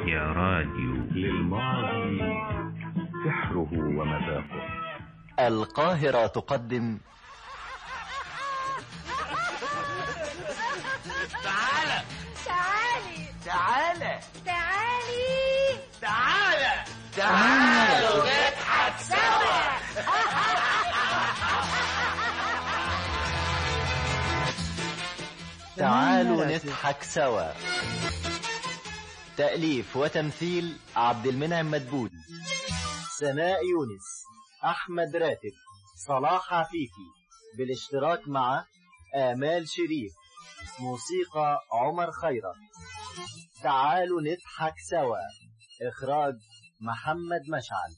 يا راديو للماضي سحره ومذاقه القاهرة تقدم تعالى تعالي تعالى تعالي تعالى تعالوا نضحك سوا تعالوا نضحك سوا تأليف وتمثيل عبد المنعم مدبولي سناء يونس أحمد راتب صلاح عفيفي بالاشتراك مع آمال شريف موسيقى عمر خيرت تعالوا نضحك سوا إخراج محمد مشعل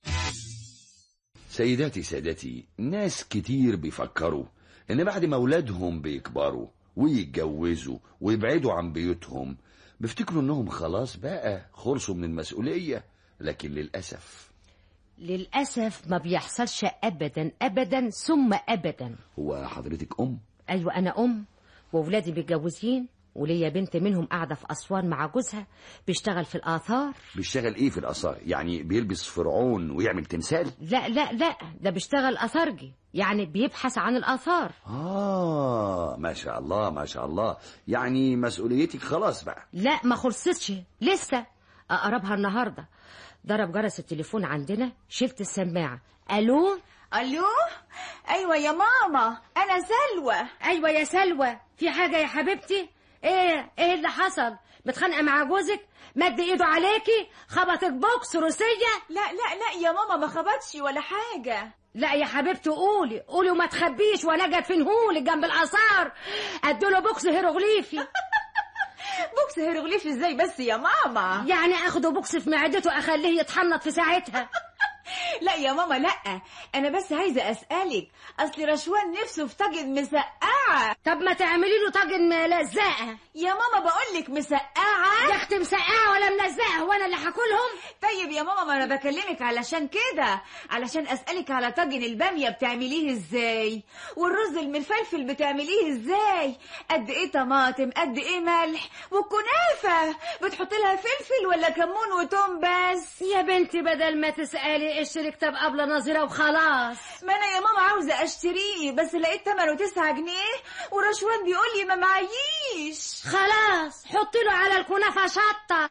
سيداتي سادتي ناس كتير بيفكروا ان بعد ما اولادهم بيكبروا ويتجوزوا ويبعدوا عن بيوتهم بيفتكروا انهم خلاص بقى خلصوا من المسؤولية لكن للأسف للأسف ما بيحصلش أبدا أبدا ثم أبدا هو حضرتك أم أيوة أنا أم وولادي متجوزين وليا بنت منهم قاعدة في أسوان مع جوزها بيشتغل في الآثار بيشتغل ايه في الآثار يعني بيلبس فرعون ويعمل تمثال لا لا لا ده بيشتغل أثرجي يعني بيبحث عن الآثار آه ما شاء الله ما شاء الله يعني مسؤوليتك خلاص بقى لا ما خلصتش لسه أقربها النهاردة ضرب جرس التليفون عندنا شلت السماعة ألو الو ايوه يا ماما انا سلوى أيوة يا سلوى في حاجة يا حبيبتي ايه ايه اللي حصل متخانقة مع جوزك مد ايده عليكي خبطك بوكس روسية لا لا لا يا ماما ما خبطش ولا حاجه لا يا حبيبتي قولي قولي وما تخبيش وانا اجي ادفنهولك جنب الاثار اديله بوكس هيروغليفي بوكس هيروغليفي ازاي بس يا ماما يعني اخده بوكس في معدته اخليه يتحنط في ساعتها لا يا ماما لا انا بس عايزه اسالك اصل رشوان نفسه في طاجن مسقعه طب ما تعملي له طاجن ملزقه يا ماما بقول لك مسقعه يا اختي مسقعه ولا ملزقه وانا اللي هاكلهم طيب يا ماما ما انا بكلمك علشان كده علشان اسالك على طاجن الباميه بتعمليه ازاي والرز المفلفل بتعمليه ازاي قد ايه طماطم قد ايه ملح والكنافه بتحط لها فلفل ولا كمون وتوم بس يا بنتي بدل ما تسالي اشتري كتاب ابله نظيره وخلاص ما انا يا ماما عاوزه اشتريه بس لقيت ثمنه 9 جنيه ورشوان بيقول لي ما معيش خلاص حطي له على الكنافه شطه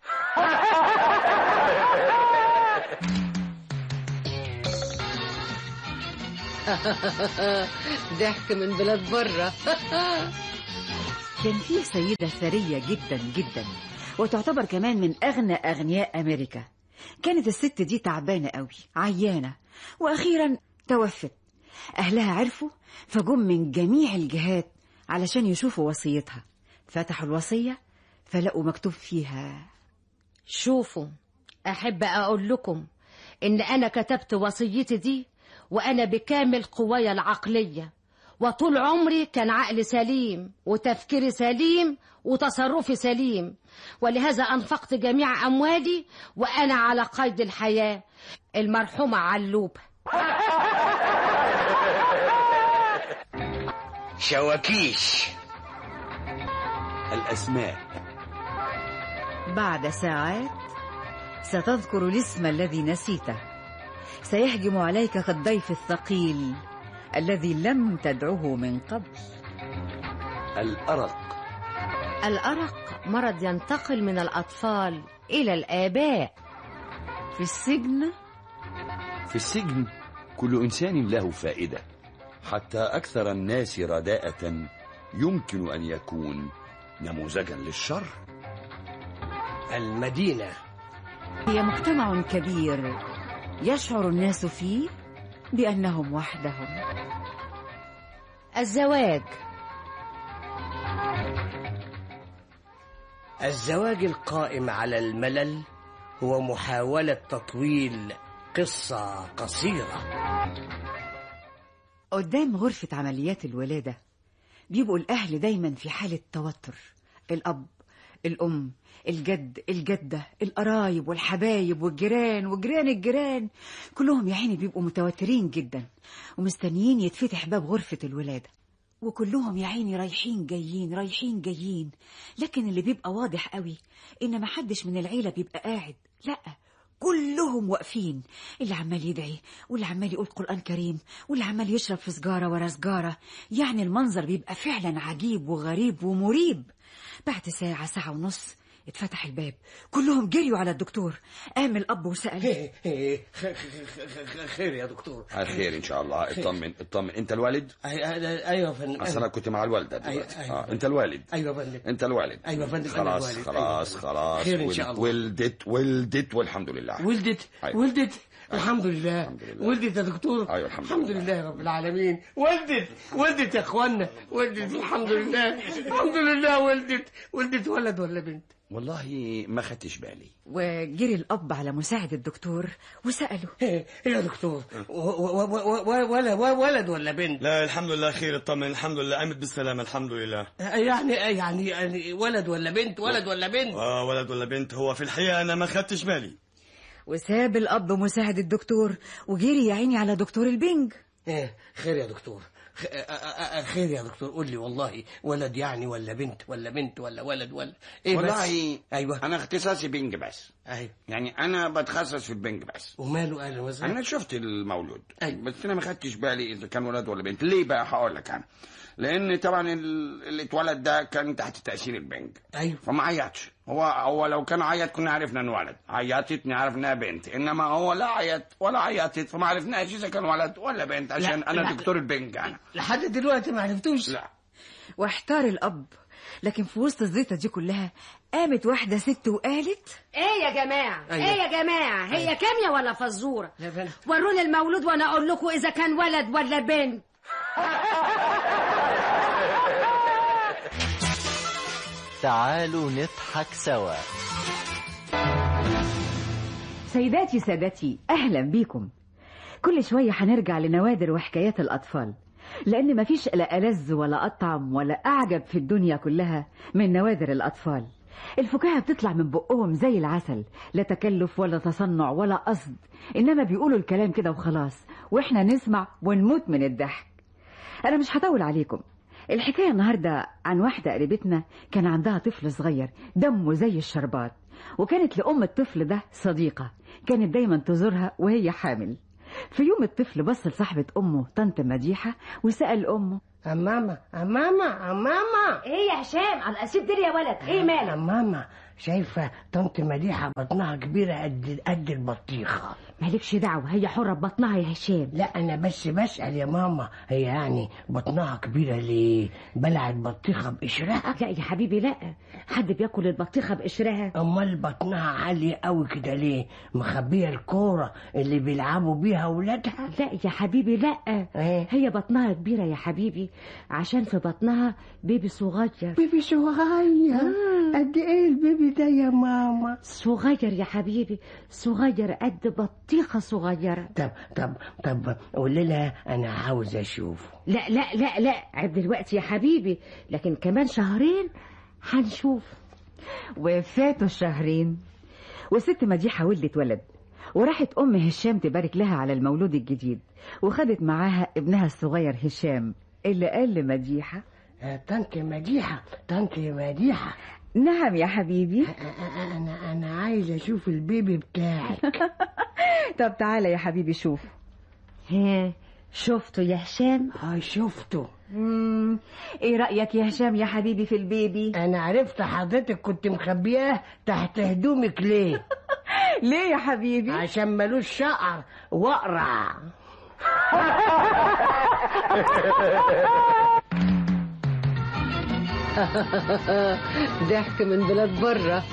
ضحك من بلاد بره كان فيه سيدة ثرية جدا جدا وتعتبر كمان من أغنى أغنياء أمريكا كانت الست دي تعبانة قوي عيانة وأخيرا توفت أهلها عرفوا فجم من جميع الجهات علشان يشوفوا وصيتها فتحوا الوصية فلقوا مكتوب فيها شوفوا احب اقول لكم ان انا كتبت وصيتي دي وانا بكامل قوايا العقليه وطول عمري كان عقلي سليم وتفكيري سليم وتصرفي سليم ولهذا انفقت جميع اموالي وانا على قيد الحياه المرحومه علوبه شواكيش الأسماء بعد ساعات ستذكر الاسم الذي نسيته سيهجم عليك كالضيف الثقيل الذي لم تدعه من قبل الأرق الارق مرض ينتقل من الاطفال الى الاباء في السجن في السجن كل إنسان له فائدة حتى أكثر الناس رداءة يمكن أن يكون نموذجا للشر المدينة هي مجتمع كبير يشعر الناس فيه بأنهم وحدهم الزواج الزواج القائم على الملل هو محاولة تطويل قصة قصيرة قدام غرفة عمليات الولادة بيبقوا الأهل دايما في حالة توتر الأب الأم الجد الجدة القرايب والحبايب والجيران وجيران الجيران كلهم يا عيني بيبقوا متوترين جدا ومستنيين يتفتح باب غرفة الولادة وكلهم يا عيني رايحين جايين رايحين جايين لكن اللي بيبقى واضح قوي ان محدش من العيلة بيبقى قاعد لا كلهم واقفين اللي عمال يدعي واللي عمال يقول قرآن كريم واللي عمال يشرب في سجارة ورا سجارة يعني المنظر بيبقى فعلا عجيب وغريب ومريب بعد ساعة ساعة ونص اتفتح الباب كلهم جريوا على الدكتور قام الأب وسأل خير يا دكتور خير ان شاء الله اطمن اطمن انت الوالد أي- أي- ايوه يا فندم اصل انا كنت مع الوالده دلوقتي أيوة، أيوة. اه انت الوالد ايوه يا فندم انت الوالد أيوة يا فندم، أنا خلاص الوالد. خلاص أيوة. خلاص خير إن شاء الله. ولدت ولدت والحمد لله ولدت أيوة. ولدت الحمد لله الحمد لله. ولدت يا دكتور أيوة، الحمد الحمد لله. لله رب العالمين ولدت ولدت يا اخوانا ولدت الحمد لله الحمد لله ولدت ولدت ولد ولا بنت والله ما خدتش بالي وجري الأب على مساعد الدكتور وسأله ايه يا دكتور و- و- و- و- ولا و- ولد ولا بنت لا الحمد لله خير اطمن الحمد لله قامت بالسلامة الحمد لله يعني يعني يعني ولد ولا بنت ولد ولا بنت اه ولد ولا بنت هو في الحقيقة أنا ما خدتش بالي وساب الأب مساعد الدكتور وجري يا عيني على دكتور البنج ايه خير يا دكتور خ- آ- آ- آ- خير يا دكتور قول لي والله ولد يعني ولا بنت ولا بنت ولا ولد ولا ايه بس والله ايوه انا اختصاصي بنج بس ايوه يعني انا بتخصص في البنج بس وماله قال مثلا انا شفت المولود أيوة. بس انا ما خدتش بالي اذا كان ولد ولا بنت ليه بقى هقول لك انا لان طبعا ال- اللي اتولد ده كان تحت تاثير البنج ايوه فما عيطش هو هو لو كان عيط كنا عرفنا انه ولد عيطت نعرف انها بنت انما هو لا عيط ولا عيطت فما عرفناش اذا كان ولد ولا بنت عشان لا، انا لا. دكتور البنج انا لحد دلوقتي ما عرفتوش لا واحتار الأب لكن في وسط الزيطة دي كلها قامت واحدة ست وقالت ايه يا جماعة أيوة. ايه يا جماعة هي كيمياء ولا فزورة يا فندم. وروني المولود وانا اقول لكم اذا كان ولد ولا بنت تعالوا نضحك سوا سيداتي سادتي أهلا بيكم كل شوية هنرجع لنوادر وحكايات الأطفال لأن مفيش لا ألذ ولا أطعم ولا أعجب في الدنيا كلها من نوادر الأطفال الفكاهة بتطلع من بقهم زي العسل لا تكلف ولا تصنع ولا قصد إنما بيقولوا الكلام كده وخلاص وإحنا نسمع ونموت من الضحك أنا مش هطول عليكم الحكاية النهاردة عن واحدة قريبتنا كان عندها طفل صغير دمه زي الشربات وكانت لأم الطفل ده صديقة كانت دايما تزورها وهي حامل في يوم الطفل بص لصاحبة أمه طنط مديحة وسأل أمه أماما أماما أماما ايه يا هشام على الاسيب دي يا ولد ايه مالك أماما شايفة طنط مديحة بطنها كبيرة قد قد البطيخة مالكش دعوة هي حرة ببطنها يا هشام لا أنا بس بسأل يا ماما هي يعني بطنها كبيرة ليه بلعت بطيخة بقشرها لا يا حبيبي لا حد بياكل البطيخة بقشرها أمال بطنها عالية قوي كده ليه مخبية الكورة اللي بيلعبوا بيها ولادها لا يا حبيبي لا إيه؟ هي بطنها كبيرة يا حبيبي عشان في بطنها بيبي صغير بيبي صغير قد ايه البيبي ده يا ماما صغير يا حبيبي صغير قد بطيخة صغيرة طب طب طب قول لها انا عاوز اشوفه لا لا لا لا عيب دلوقتي يا حبيبي لكن كمان شهرين هنشوف وفاتوا الشهرين والست مديحة ولدت ولد وراحت أم هشام تبارك لها على المولود الجديد وخدت معاها ابنها الصغير هشام اللي قال لمديحة آه، طنط مديحة طنط مديحة نعم يا حبيبي آه، انا انا عايز اشوف البيبي بتاعك طب تعالى يا حبيبي شوف ها شفته يا هشام اه شفته مم. ايه رأيك يا هشام يا حبيبي في البيبي انا عرفت حضرتك كنت مخبياه تحت هدومك ليه ليه يا حبيبي عشان ملوش شعر واقرع ضحك من بلاد بره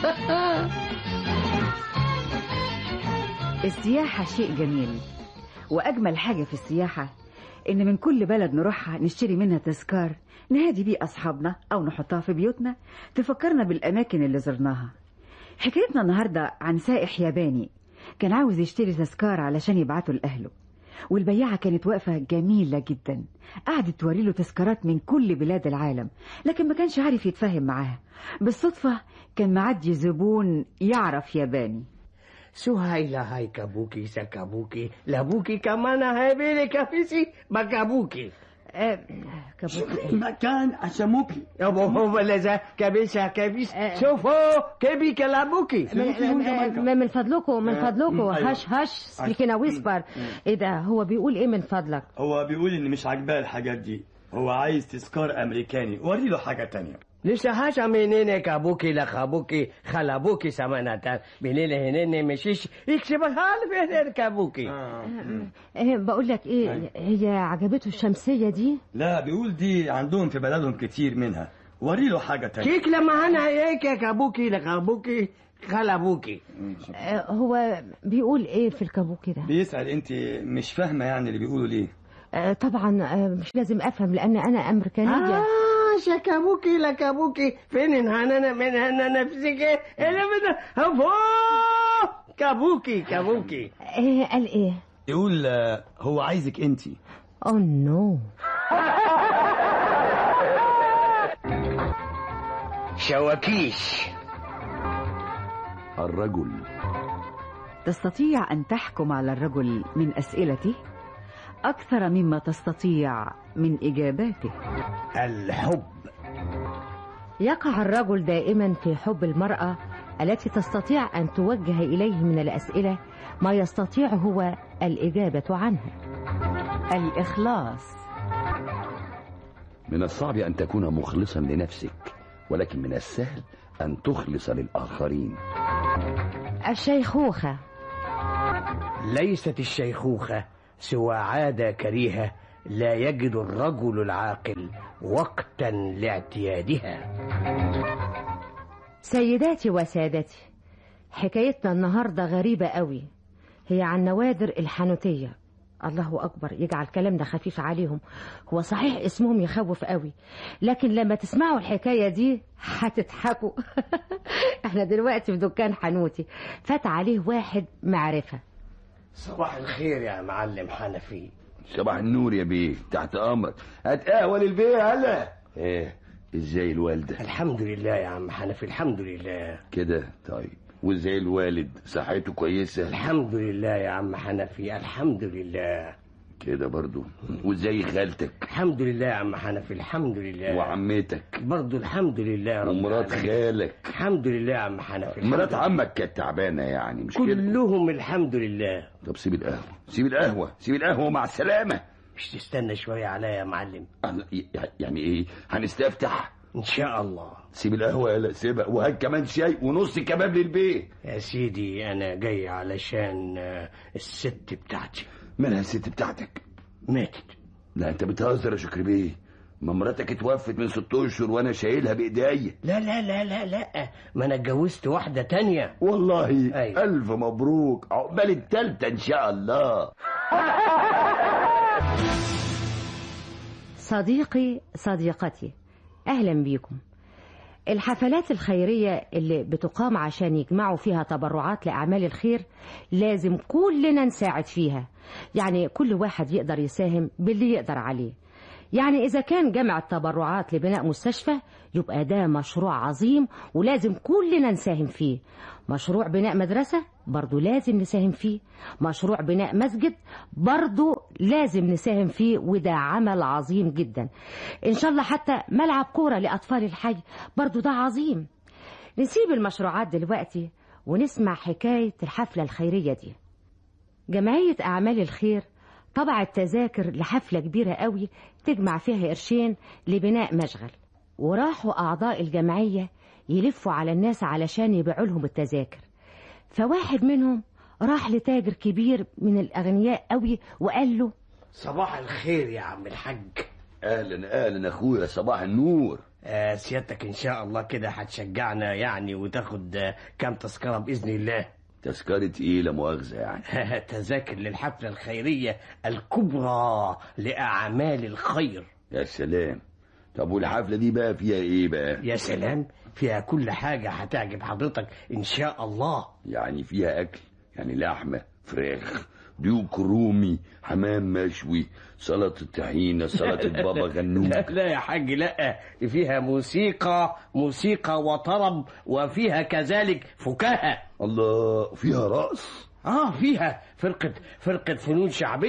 السياحة شيء جميل وأجمل حاجة في السياحة إن من كل بلد نروحها نشتري منها تذكار نهادي بيه أصحابنا أو نحطها في بيوتنا تفكرنا بالأماكن اللي زرناها حكايتنا النهاردة عن سائح ياباني كان عاوز يشتري تذكار علشان يبعته لأهله والبياعة كانت واقفة جميلة جدا قعدت توري له تذكارات من كل بلاد العالم لكن ما كانش عارف يتفاهم معاها بالصدفة كان معدي زبون يعرف ياباني سهيلة هاي كابوكي سكابوكي لابوكي كمان هاي بيلي كافيسي بكابوكي آه، كابوكي مكان عشموكي يابا هو لذا كابيسة كابيس شوفوا كيبي كلاموكي من, من, من فضلكم من فضلكم أيوة. هش هش سبيكينا ويسبر ايه ده هو بيقول ايه من فضلك هو بيقول ان مش عاجباه الحاجات دي هو عايز تذكار امريكاني وري له حاجه تانية لسه هاشا منين كابوكي لخابوكي خلابوكي سمانة منين هنين مشيش يكسب الحال في كابوكي إيه بقول لك ايه هي عجبته الشمسيه دي لا بيقول دي عندهم في بلدهم كتير منها وري له حاجه تانية كيك لما انا هيك كابوكي لخابوكي خلابوكي آه، هو بيقول ايه في الكابوكي ده بيسأل انت مش فاهمه يعني اللي بيقولوا ليه آه، طبعا آه، مش لازم افهم لان انا امريكانيه آه شكابوكي لكابوكي فين هنانا من هنا نفسك انا من هفو كابوكي كابوكي ايه قال ايه يقول آه، هو عايزك انت اوه نو شواكيش الرجل تستطيع أن تحكم على الرجل من أسئلته أكثر مما تستطيع من إجاباته الحب يقع الرجل دائما في حب المرأة التي تستطيع أن توجه إليه من الأسئلة ما يستطيع هو الإجابة عنها الإخلاص من الصعب أن تكون مخلصا لنفسك ولكن من السهل أن تخلص للآخرين الشيخوخة ليست الشيخوخة سوى عادة كريهة لا يجد الرجل العاقل وقتا لاعتيادها سيداتي وسادتي حكايتنا النهاردة غريبة قوي هي عن نوادر الحانوتية الله أكبر يجعل كلامنا خفيف عليهم هو صحيح اسمهم يخوف قوي لكن لما تسمعوا الحكاية دي هتضحكوا احنا دلوقتي في دكان حانوتي فات عليه واحد معرفة صباح الخير يا معلم حنفي صباح النور يا بيه تحت أمرك هات قهوة للبيه هلا ايه ازاي الوالدة الحمد لله يا عم حنفي الحمد لله كده طيب وازاي الوالد صحته كويسة الحمد لله يا عم حنفي الحمد لله كده برضو وازاي خالتك الحمد لله يا عم حنفي الحمد لله وعمتك برضو الحمد لله يا رب ومرات العالمين. خالك الحمد لله يا عم حنفي الحمد مرات لله. عمك كانت تعبانة يعني مش كده كلهم الحمد لله طب سيب القهوة سيب القهوة سيب القهوة مع السلامة مش تستنى شوية عليا يا معلم أنا- يعني ايه هنستفتح ان شاء الله سيب القهوة يلا سيبها وهات كمان شاي ونص كباب للبيه يا سيدي انا جاي علشان آه، الست بتاعتي مالها الست بتاعتك ماتت لا انت بتهزر يا شكري بيه ما مراتك اتوفت من ست اشهر وانا شايلها بايديا لا لا لا لا لا ما انا اتجوزت واحدة تانية والله أيوة. الف مبروك عقبال التالتة ان شاء الله صديقي صديقتي أهلا بيكم الحفلات الخيرية اللي بتقام عشان يجمعوا فيها تبرعات لأعمال الخير لازم كلنا نساعد فيها يعني كل واحد يقدر يساهم باللي يقدر عليه يعني إذا كان جمع التبرعات لبناء مستشفى يبقى ده مشروع عظيم ولازم كلنا نساهم فيه مشروع بناء مدرسة برضو لازم نساهم فيه مشروع بناء مسجد برضو لازم نساهم فيه وده عمل عظيم جدا إن شاء الله حتى ملعب كورة لأطفال الحي برضو ده عظيم نسيب المشروعات دلوقتي ونسمع حكاية الحفلة الخيرية دي جمعية أعمال الخير طبعت تذاكر لحفلة كبيرة قوي تجمع فيها قرشين لبناء مشغل وراحوا أعضاء الجمعية يلفوا على الناس علشان يبيعوا لهم التذاكر فواحد منهم راح لتاجر كبير من الأغنياء قوي وقال له صباح الخير يا عم الحاج اهلا اهلا اخويا صباح النور آه سيادتك ان شاء الله كده هتشجعنا يعني وتاخد آه كام تذكرة بإذن الله تذكرة ايه لا مؤاخذة يعني تذاكر للحفلة الخيرية الكبرى لأعمال الخير يا سلام طب والحفلة دي بقى فيها ايه بقى يا سلام فيها كل حاجة هتعجب حضرتك إن شاء الله يعني فيها اكل يعني لحمة فراخ ديوك رومي حمام مشوي سلطة طحينة سلطة بابا غنوج لا لا يا حاج لا فيها موسيقى موسيقى وطرب وفيها كذلك فكاهة الله فيها رقص اه فيها فرقة فرقة فنون شعبية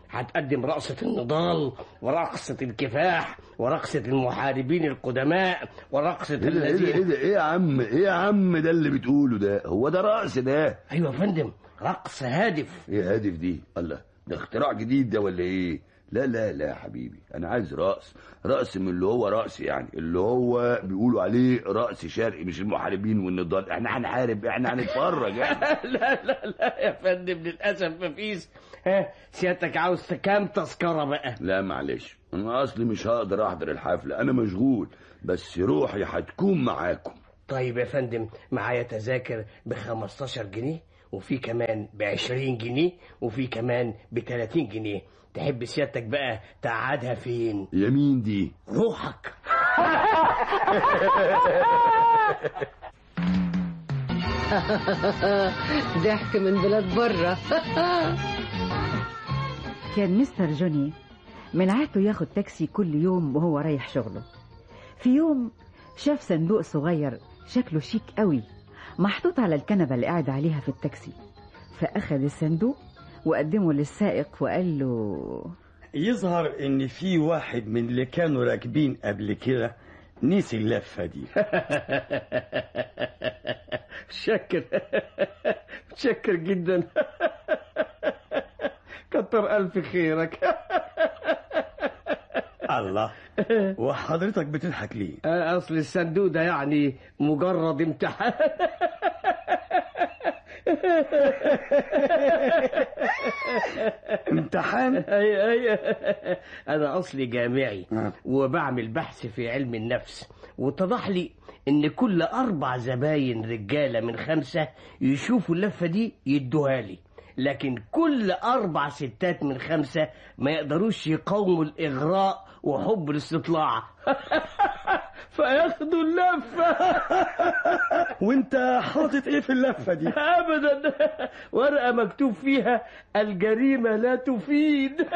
هتقدم رقصة النضال ورقصة الكفاح ورقصة المحاربين القدماء ورقصة ايه ده ايه ده ايه الذين ده ايه يا عم ايه يا عم ده اللي بتقوله ده هو ده رقص ده ايوه يا فندم رقص هادف ايه هادف دي الله ده اختراع جديد ده ولا ايه لا لا لا يا حبيبي انا عايز رقص رقص من اللي هو رقص يعني اللي هو بيقولوا عليه رقص شرقي مش المحاربين والنضال احنا هنحارب احنا هنتفرج احنا لا لا لا يا فندم للاسف مفيش ها سيادتك عاوز كام تذكرة بقى لا معلش انا اصلي مش هقدر احضر الحفله انا مشغول بس روحي هتكون معاكم طيب يا فندم معايا تذاكر ب 15 جنيه وفي كمان ب 20 جنيه وفي كمان ب 30 جنيه تحب سيادتك بقى تقعدها فين يمين دي روحك ضحك من بلاد بره كان مستر جوني من عادته ياخد تاكسي كل يوم وهو رايح شغله في يوم شاف صندوق صغير شكله شيك قوي محطوط على الكنبة اللي قاعد عليها في التاكسي فأخذ الصندوق وقدمه للسائق وقال له يظهر ان في واحد من اللي كانوا راكبين قبل كده نسي اللفه دي شكر شكر جدا كتر ألف خيرك الله وحضرتك بتضحك ليه أصل الصندوق ده يعني مجرد امتحان امتحان أي أي أنا أصلي جامعي آه. وبعمل بحث في علم النفس واتضح لي إن كل أربع زباين رجالة من خمسة يشوفوا اللفة دي يدوها لي لكن كل أربع ستات من خمسة ما يقدروش يقاوموا الإغراء وحب الاستطلاع فياخدوا اللفة وانت حاطط ايه في اللفه دي أبدا ورقة مكتوب فيها الجريمة لا تفيد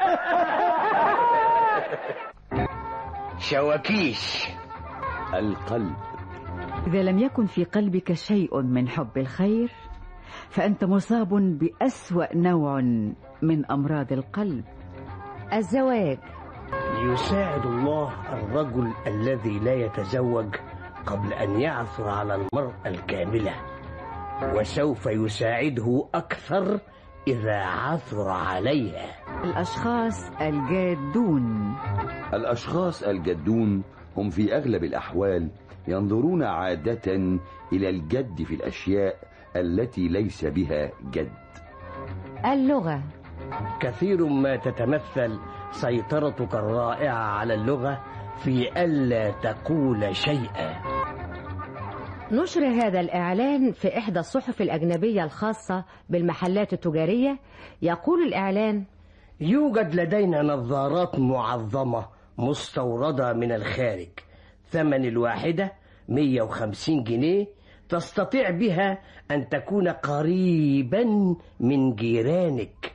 شواكيش القلب إذا لم يكن في قلبك شيء من حب الخير فأنت مصاب بأسوأ نوع من أمراض القلب الزواج يساعد الله الرجل الذي لا يتزوج قبل أن يعثر على المرأة الكاملة وسوف يساعده أكثر إذا عثر عليها الأشخاص الجادون الأشخاص الجدون هم في أغلب الأحوال ينظرون عادة إلى الجد في الأشياء التي ليس بها جد اللغة كثير ما تتمثل سيطرتك الرائعة على اللغة في ألا تقول شيئا نشر هذا الإعلان في إحدى الصحف الأجنبية الخاصة بالمحلات التجارية يقول الإعلان يوجد لدينا نظارات معظمة مستوردة من الخارج ثمن الواحدة 150 جنيه تستطيع بها أن تكون قريبا من جيرانك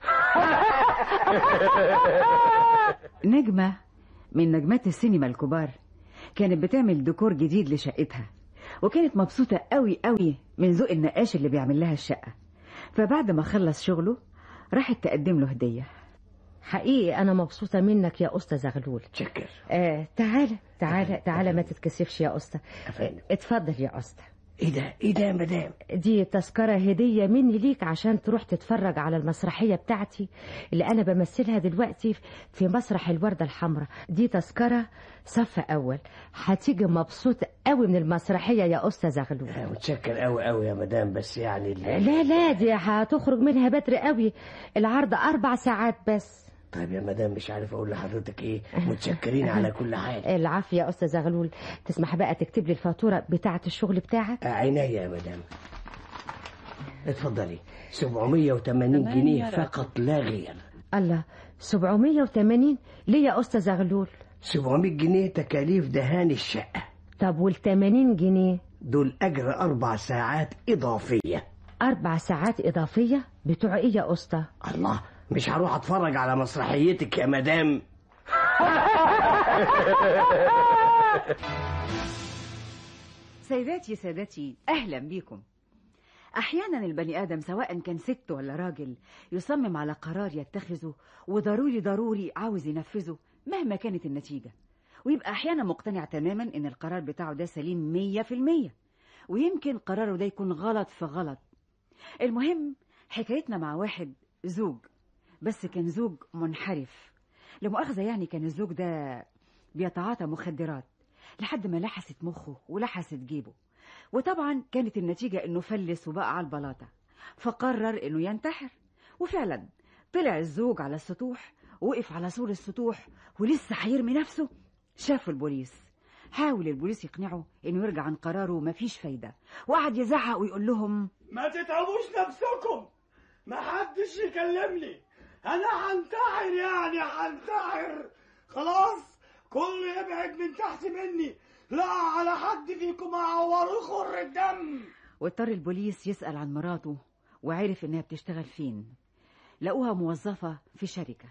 نجمة من نجمات السينما الكبار كانت بتعمل ديكور جديد لشقتها وكانت مبسوطة قوي قوي من ذوق النقاش اللي بيعمل لها الشقة فبعد ما خلص شغله راحت تقدم له هدية حقيقي أنا مبسوطة منك يا أستاذ غلول شكر آه تعالى تعالى تعالى ما تتكسفش يا أسطى أفندم. اتفضل يا أسطى ايه ده ايه ده يا مدام دي تذكرة هدية مني ليك عشان تروح تتفرج على المسرحية بتاعتي اللي أنا بمثلها دلوقتي في مسرح الوردة الحمراء دي تذكرة صف أول هتيجي مبسوط قوي من المسرحية يا أستاذ غلول أنا متشكر قوي قوي يا مدام بس يعني ال- لا لا دي هتخرج منها بدري قوي العرض أربع ساعات بس طيب يا مدام مش عارف اقول لحضرتك ايه متشكرين على كل حال العافية يا أستاذ غلول تسمح بقى تكتب لي الفاتورة بتاعة الشغل بتاعك عينيا يا مدام اتفضلي 780 جنيه فقط لا غير الله 780 ليه يا أستاذ غلول 700 جنيه تكاليف دهان الشقة طب وال 80 جنيه دول أجر أربع ساعات إضافية أربع ساعات إضافية بتوع إيه يا أسطى؟ الله مش هروح أتفرج على مسرحيتك يا مدام سيداتي سادتي أهلا بكم أحيانا البني آدم سواء كان ست ولا راجل يصمم على قرار يتخذه وضروري ضروري عاوز ينفذه مهما كانت النتيجة ويبقى أحيانا مقتنع تماما إن القرار بتاعه ده سليم مية في المية ويمكن قراره ده يكون غلط في غلط المهم حكايتنا مع واحد زوج بس كان زوج منحرف لمؤاخذة يعني كان الزوج ده بيتعاطى مخدرات لحد ما لحست مخه ولحست جيبه وطبعا كانت النتيجة انه فلس وبقى على البلاطة فقرر انه ينتحر وفعلا طلع الزوج على السطوح وقف على سور السطوح ولسه هيرمي نفسه شافه البوليس حاول البوليس يقنعه انه يرجع عن قراره مفيش فايدة وقعد يزعق ويقول لهم ما تتعبوش نفسكم ما حدش يكلمني انا هنتحر يعني هنتحر خلاص كله يبعد من تحت مني لا على حد فيكم اعوره خر الدم واضطر البوليس يسأل عن مراته وعرف انها بتشتغل فين لقوها موظفة في شركة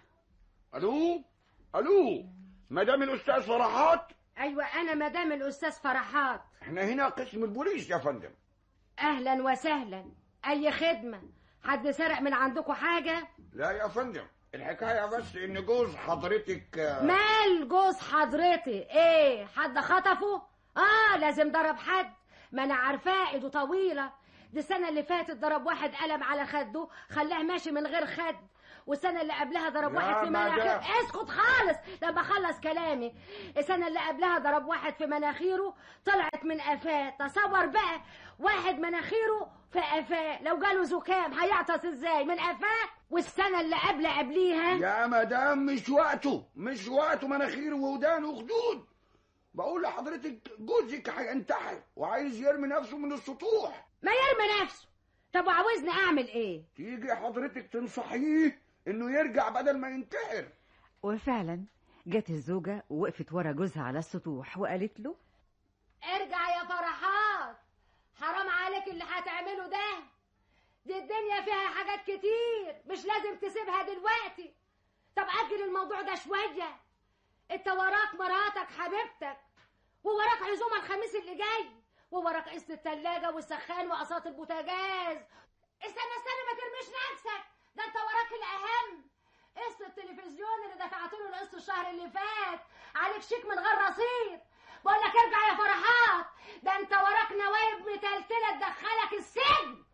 الو الو مدام الاستاذ فرحات ايوه انا مدام الاستاذ فرحات احنا هنا قسم البوليس يا فندم اهلا وسهلا اي خدمه حد سرق من عندكم حاجه لا يا فندم الحكايه بس ان جوز حضرتك آه، مال جوز حضرتي ايه حد خطفه اه لازم ضرب حد ما انا عارفاه ايده طويله دي السنه اللي فاتت ضرب واحد قلم على خده خلاه ماشي من غير خد والسنه اللي قبلها ضرب يا واحد في مدام. مناخيره اسكت خالص لما اخلص كلامي السنه اللي قبلها ضرب واحد في مناخيره طلعت من قفاه تصور بقى واحد مناخيره في قفاه لو جاله زكام هيعطس ازاي من قفاه والسنه اللي قبل قبليها يا مدام مش وقته مش وقته مناخير وودان وخدود بقول لحضرتك جوزك هينتحر وعايز يرمي نفسه من السطوح ما يرمي نفسه طب وعاوزني اعمل ايه تيجي حضرتك تنصحيه انه يرجع بدل ما ينتحر وفعلا جت الزوجة ووقفت ورا جوزها على السطوح وقالت له ارجع يا فرحات حرام عليك اللي هتعمله ده دي الدنيا فيها حاجات كتير مش لازم تسيبها دلوقتي طب اجل الموضوع ده شويه انت وراك مراتك حبيبتك ووراك عزومه الخميس اللي جاي ووراك قسط التلاجة والسخان وقساط البوتاجاز استنى استنى ما ترميش نفسك ده انت وراك الاهم قسط التلفزيون اللي دفعت له القسط الشهر اللي فات عليك شيك من غير رصيد بقول لك ارجع يا فرحات ده انت وراك نوايب متلتله تدخلك السجن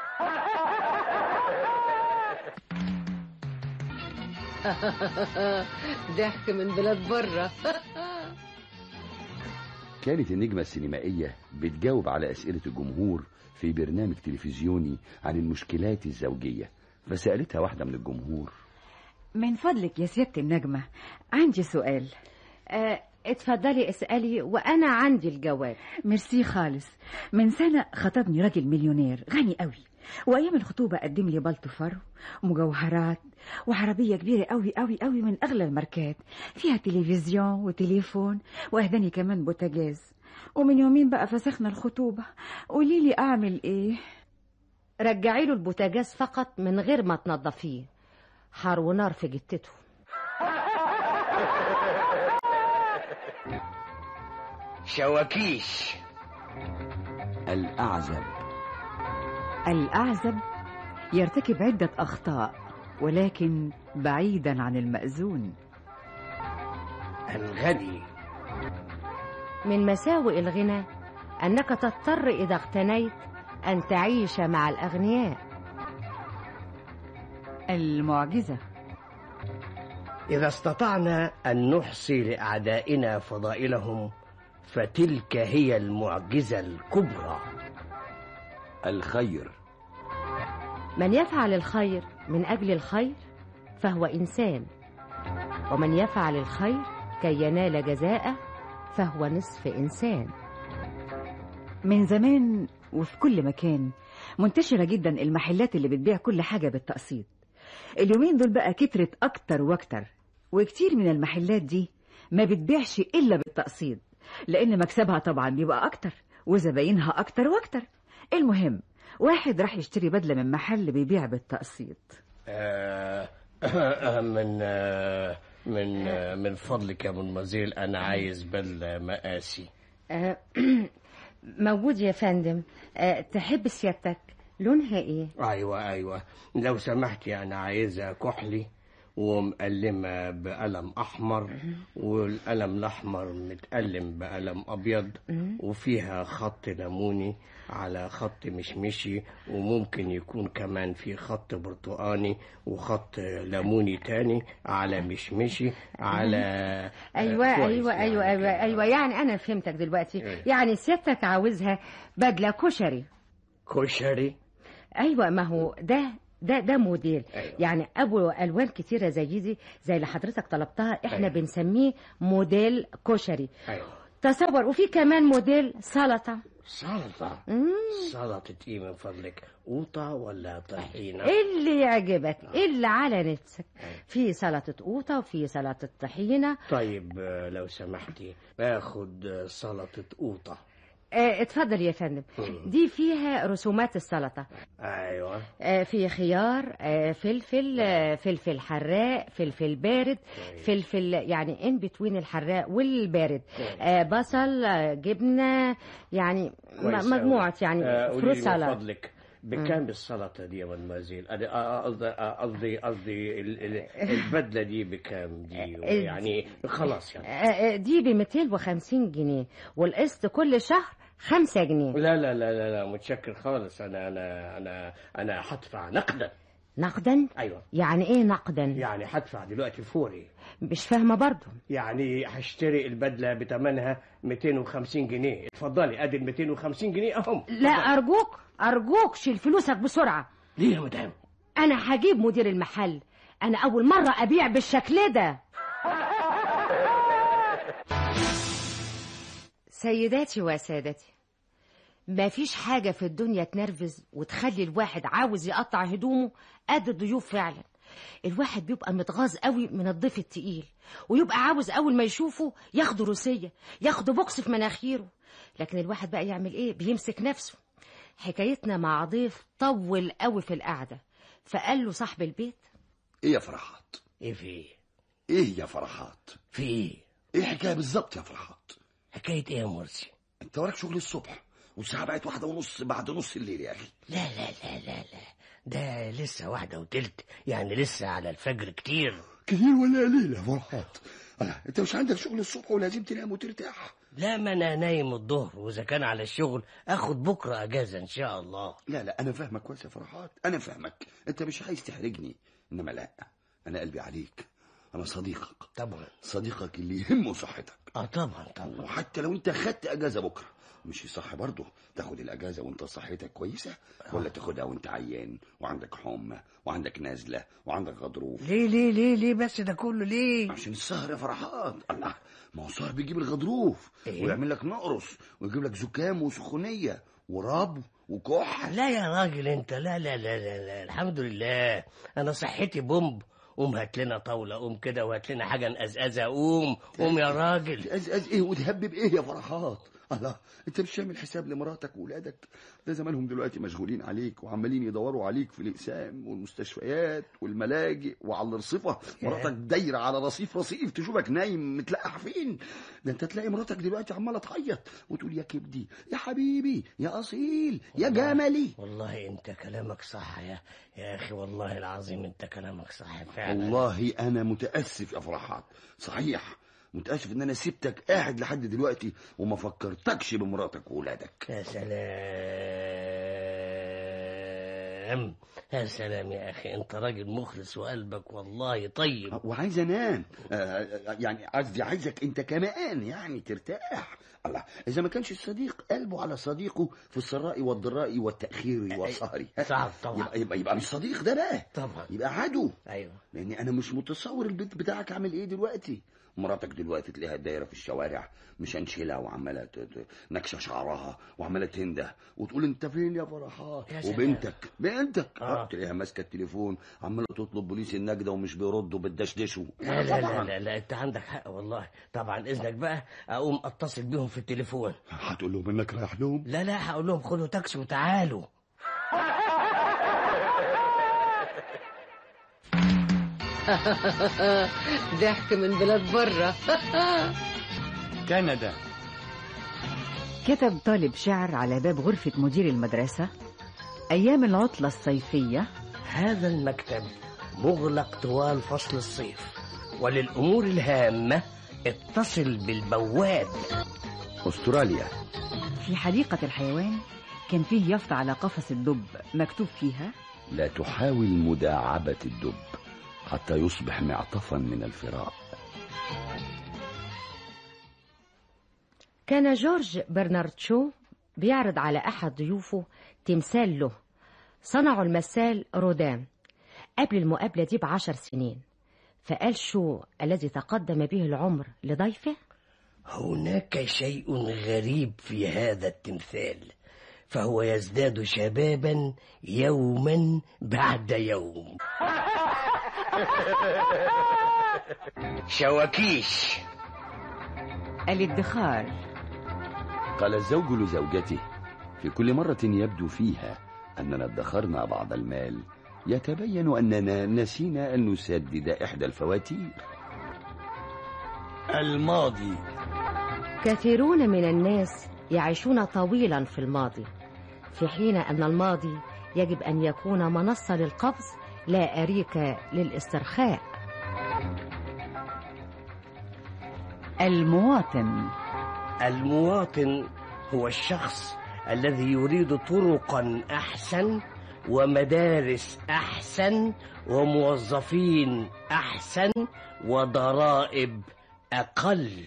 ضحك من بلاد بره كانت النجمة السينمائية بتجاوب على أسئلة الجمهور في برنامج تلفزيوني عن المشكلات الزوجية فسألتها واحدة من الجمهور من فضلك يا سيادة النجمة عندي سؤال اه اتفضلي اسألي وانا عندي الجواب ميرسي خالص من سنة خطبني راجل مليونير غني قوي وايام الخطوبة قدم لي بلطو فرو ومجوهرات وعربية كبيرة قوي قوي قوي من اغلى الماركات فيها تلفزيون وتليفون واهداني كمان بوتاجاز ومن يومين بقى فسخنا الخطوبة قولي لي اعمل ايه رجعي له البوتاجاز فقط من غير ما تنضفيه حار ونار في جتته شواكيش الأعزب الأعزب يرتكب عدة أخطاء ولكن بعيدا عن المأذون الغني من مساوئ الغنى أنك تضطر إذا اغتنيت أن تعيش مع الأغنياء المعجزة إذا استطعنا أن نحصي لأعدائنا فضائلهم فتلك هي المعجزة الكبرى الخير من يفعل الخير من أجل الخير فهو إنسان ومن يفعل الخير كي ينال جزاءه فهو نصف إنسان من زمان وفي كل مكان منتشرة جدا المحلات اللي بتبيع كل حاجة بالتقسيط اليومين دول بقى كترت أكتر وأكتر وكتير من المحلات دي ما بتبيعش إلا بالتقسيط لأن مكسبها طبعا بيبقى أكتر وزباينها أكتر وأكتر المهم واحد راح يشتري بدلة من محل بيبيع بالتقسيط آه من آه من آه من فضلك يا مدمزيل أنا عايز بدلة مقاسي آه، موجود يا فندم آه، تحب سيادتك لونها ايه ايوه ايوه لو سمحتي انا عايزها كحلي ومقلمة بقلم أحمر والقلم الأحمر متقلم بقلم أبيض وفيها خط ليموني على خط مشمشي وممكن يكون كمان في خط برتقاني وخط ليموني تاني على مشمشي على ايوه آه، كويس ايوه يعني ايوه ايوه كده. ايوه يعني انا فهمتك دلوقتي إيه. يعني سيادتك عاوزها بدله كشري كشري ايوه ما هو ده ده ده موديل أيوة. يعني ابو الوان كتيره زي دي زي اللي حضرتك طلبتها احنا أيوة. بنسميه موديل كشري أيوة تصور وفي كمان موديل سلطه سلطة مم. سلطة إيه من فضلك قوطة ولا طحينة اللي يعجبك اللي على نفسك في سلطه قوطه وفي سلطه طحينه طيب آه، لو سمحتي باخد آه، سلطة قوطة اه اتفضل يا فندم دي فيها رسومات السلطه أيوة آه، في خيار آه، فلفل آه، فلفل حراق فلفل بارد فلفل يعني ان بتوين الحراق والبارد آه، بصل آه، جبنه يعني كويس م- مجموعه أوي. يعني آه، قولي فروت لي من سالاد فضلك بكام السلطة دي يا مدمازيل؟ أنا- آه، قصدي آه، قصدي قصدي ال- ال- البدلة دي بكام دي؟ يعني خلاص يعني آه، آه، دي ب 250 جنيه والقسط كل شهر 5 جنيه لا لا لا لا لا متشكر خالص أنا أنا أنا أنا هدفع نقدا نقدا أيوة يعني ايه نقدا يعني هدفع دلوقتي فوري مش فاهمه برضو يعني هشتري البدلة بتمنها 250 جنيه اتفضلي ادي ال 250 جنيه اهم لا ارجوك ارجوك شيل فلوسك بسرعه ليه يا مدام انا هجيب مدير المحل انا اول مره ابيع بالشكل ده سيداتي وسادتي ما فيش حاجة في الدنيا تنرفز وتخلي الواحد عاوز يقطع هدومه قد الضيوف فعلا الواحد بيبقى متغاظ قوي من الضيف التقيل ويبقى عاوز اول ما يشوفه ياخده روسية ياخده بوكس في مناخيره لكن الواحد بقى يعمل ايه بيمسك نفسه حكايتنا مع ضيف طول قوي في القعدة فقال له صاحب البيت ايه يا فرحات ايه في ايه يا فرحات في ايه ايه الحكايه بالظبط يا فرحات حكاية ايه يا مرسي انت وراك شغل الصبح والساعه بقت واحده ونص بعد نص الليل يا اخي لا لا لا لا لا ده لسه واحدة وتلت يعني لسه على الفجر كتير كتير ولا قليل يا فرحات أنا انت مش عندك شغل الصبح ولازم تنام وترتاح لا ما انا نايم الظهر واذا كان على الشغل اخد بكره اجازه ان شاء الله لا لا انا فاهمك كويس يا فرحات انا فاهمك انت مش عايز تحرجني انما لا انا قلبي عليك انا صديقك طبعا صديقك اللي يهمه صحتك اه طبعا طبعا وحتى لو انت خدت اجازه بكره مش صح برضه تاخد الاجازه وانت صحتك كويسه ولا تاخدها وانت عيان وعندك حمى وعندك نازله وعندك غضروف ليه ليه ليه ليه بس ده كله ليه عشان السهر يا فرحات الله ما هو السهر بيجيب الغضروف إيه؟ ويعمل لك نقرس ويجيب لك زكام وسخونيه وربو وكحل لا يا راجل انت لا لا لا لا, لا. الحمد لله انا صحتي بومب قوم هات لنا طاوله قوم كده وهات لنا حاجه نقزقزها قوم قوم يا راجل تقزقز ايه وتهبب ايه يا فرحات الله انت مش عامل حساب لمراتك واولادك ده زمانهم دلوقتي مشغولين عليك وعمالين يدوروا عليك في الاقسام والمستشفيات والملاجئ وعلى الرصيفه مراتك دايره على رصيف رصيف تشوفك نايم متلقح فين ده انت تلاقي مراتك دلوقتي عماله تعيط وتقول يا كبدي يا حبيبي يا اصيل يا جملي والله انت كلامك صح يا يا اخي والله العظيم انت كلامك صح فعلا والله انا متاسف يا فرحات صحيح متاسف ان انا سبتك قاعد لحد دلوقتي وما فكرتكش بمراتك واولادك يا سلام يا سلام يا اخي انت راجل مخلص وقلبك والله طيب وعايز انام آه، يعني قصدي عايزك انت كمان يعني ترتاح الله اذا ما كانش الصديق قلبه على صديقه في السراء والضراء والتاخير والسهر صعب طبعا يبقى, يبقى يبقى مش صديق ده بقى طبعا يبقى عدو ايوه لاني انا مش متصور البيت بتاعك عامل ايه دلوقتي مراتك دلوقتي تلاقيها دايره في الشوارع مش انشلها وعماله ت- ت- نكشه شعرها وعماله تنده وتقول انت فين يا فرحات يا سلام. وبنتك بنتك آه. آه. تلاقيها ماسكه التليفون عماله تطلب بوليس النجده ومش بيردوا بتدشدشوا لا لا لا, لا لا انت عندك حق والله طبعا اذنك بقى اقوم اتصل بيهم في التليفون هتقول لهم انك رايح لهم لا لا هقول لهم خدوا تاكسي وتعالوا ضحك من بلاد بره كندا كتب طالب شعر على باب غرفة مدير المدرسة أيام العطلة الصيفية هذا المكتب مغلق طوال فصل الصيف وللأمور الهامة اتصل بالبواب أستراليا في حديقة الحيوان كان فيه يافطة على قفص الدب مكتوب فيها لا تحاول مداعبة الدب حتى يصبح معطفا من الفراق كان جورج برنارد شو بيعرض على أحد ضيوفه تمثال له صنعه المثال رودان قبل المقابلة دي بعشر سنين فقال شو الذي تقدم به العمر لضيفه هناك شيء غريب في هذا التمثال فهو يزداد شبابا يوما بعد يوم شواكيش الادخار قال الزوج لزوجته في كل مرة يبدو فيها أننا ادخرنا بعض المال يتبين أننا نسينا أن نسدد إحدى الفواتير الماضي كثيرون من الناس يعيشون طويلا في الماضي في حين أن الماضي يجب أن يكون منصة للقفز لا أريكة للاسترخاء المواطن المواطن هو الشخص الذي يريد طرقا احسن ومدارس احسن وموظفين احسن وضرائب اقل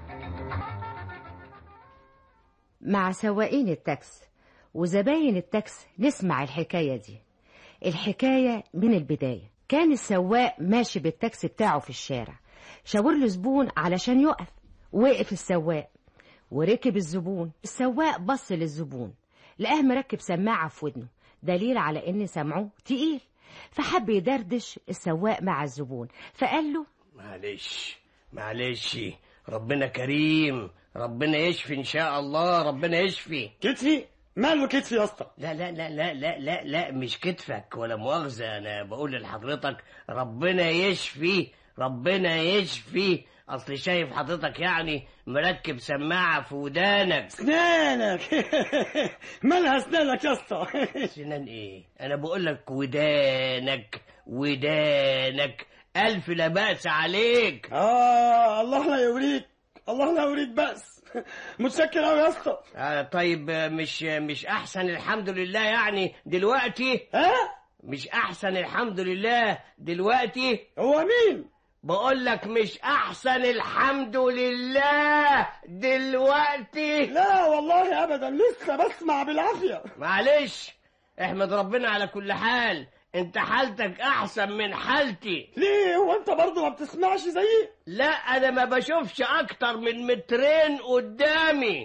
مع سواقين التاكس وزباين التاكس نسمع الحكاية دي الحكاية من البداية كان السواق ماشي بالتاكسي بتاعه في الشارع شاور له زبون علشان يقف وقف السواق وركب الزبون السواق بص للزبون لقاه مركب سماعة في ودنه دليل على ان سمعه تقيل فحب يدردش السواق مع الزبون فقال له معلش معلش ربنا كريم ربنا يشفي ان شاء الله ربنا يشفي كتفي ماله كتفي يا اسطى لا لا لا لا لا لا لا مش كتفك ولا مؤاخذة أنا بقول لحضرتك ربنا يشفي ربنا يشفي أصل شايف حضرتك يعني مركب سماعة في ودانك اسنانك مالها اسنانك يا اسطى سنان إيه؟ أنا بقول لك ودانك ودانك ألف لا بأس عليك اه الله لا يوريك الله لا يوريك بس متشكر قوي يا اسطى آه طيب آه، مش مش أحسن الحمد لله يعني دلوقتي ها مش أحسن الحمد لله دلوقتي هو مين بقول لك مش احسن الحمد لله دلوقتي لا والله ابدا لسه بسمع بالعافيه معلش احمد ربنا على كل حال انت حالتك احسن من حالتي ليه هو انت برضه ما بتسمعش زيي لا انا ما بشوفش اكتر من مترين قدامي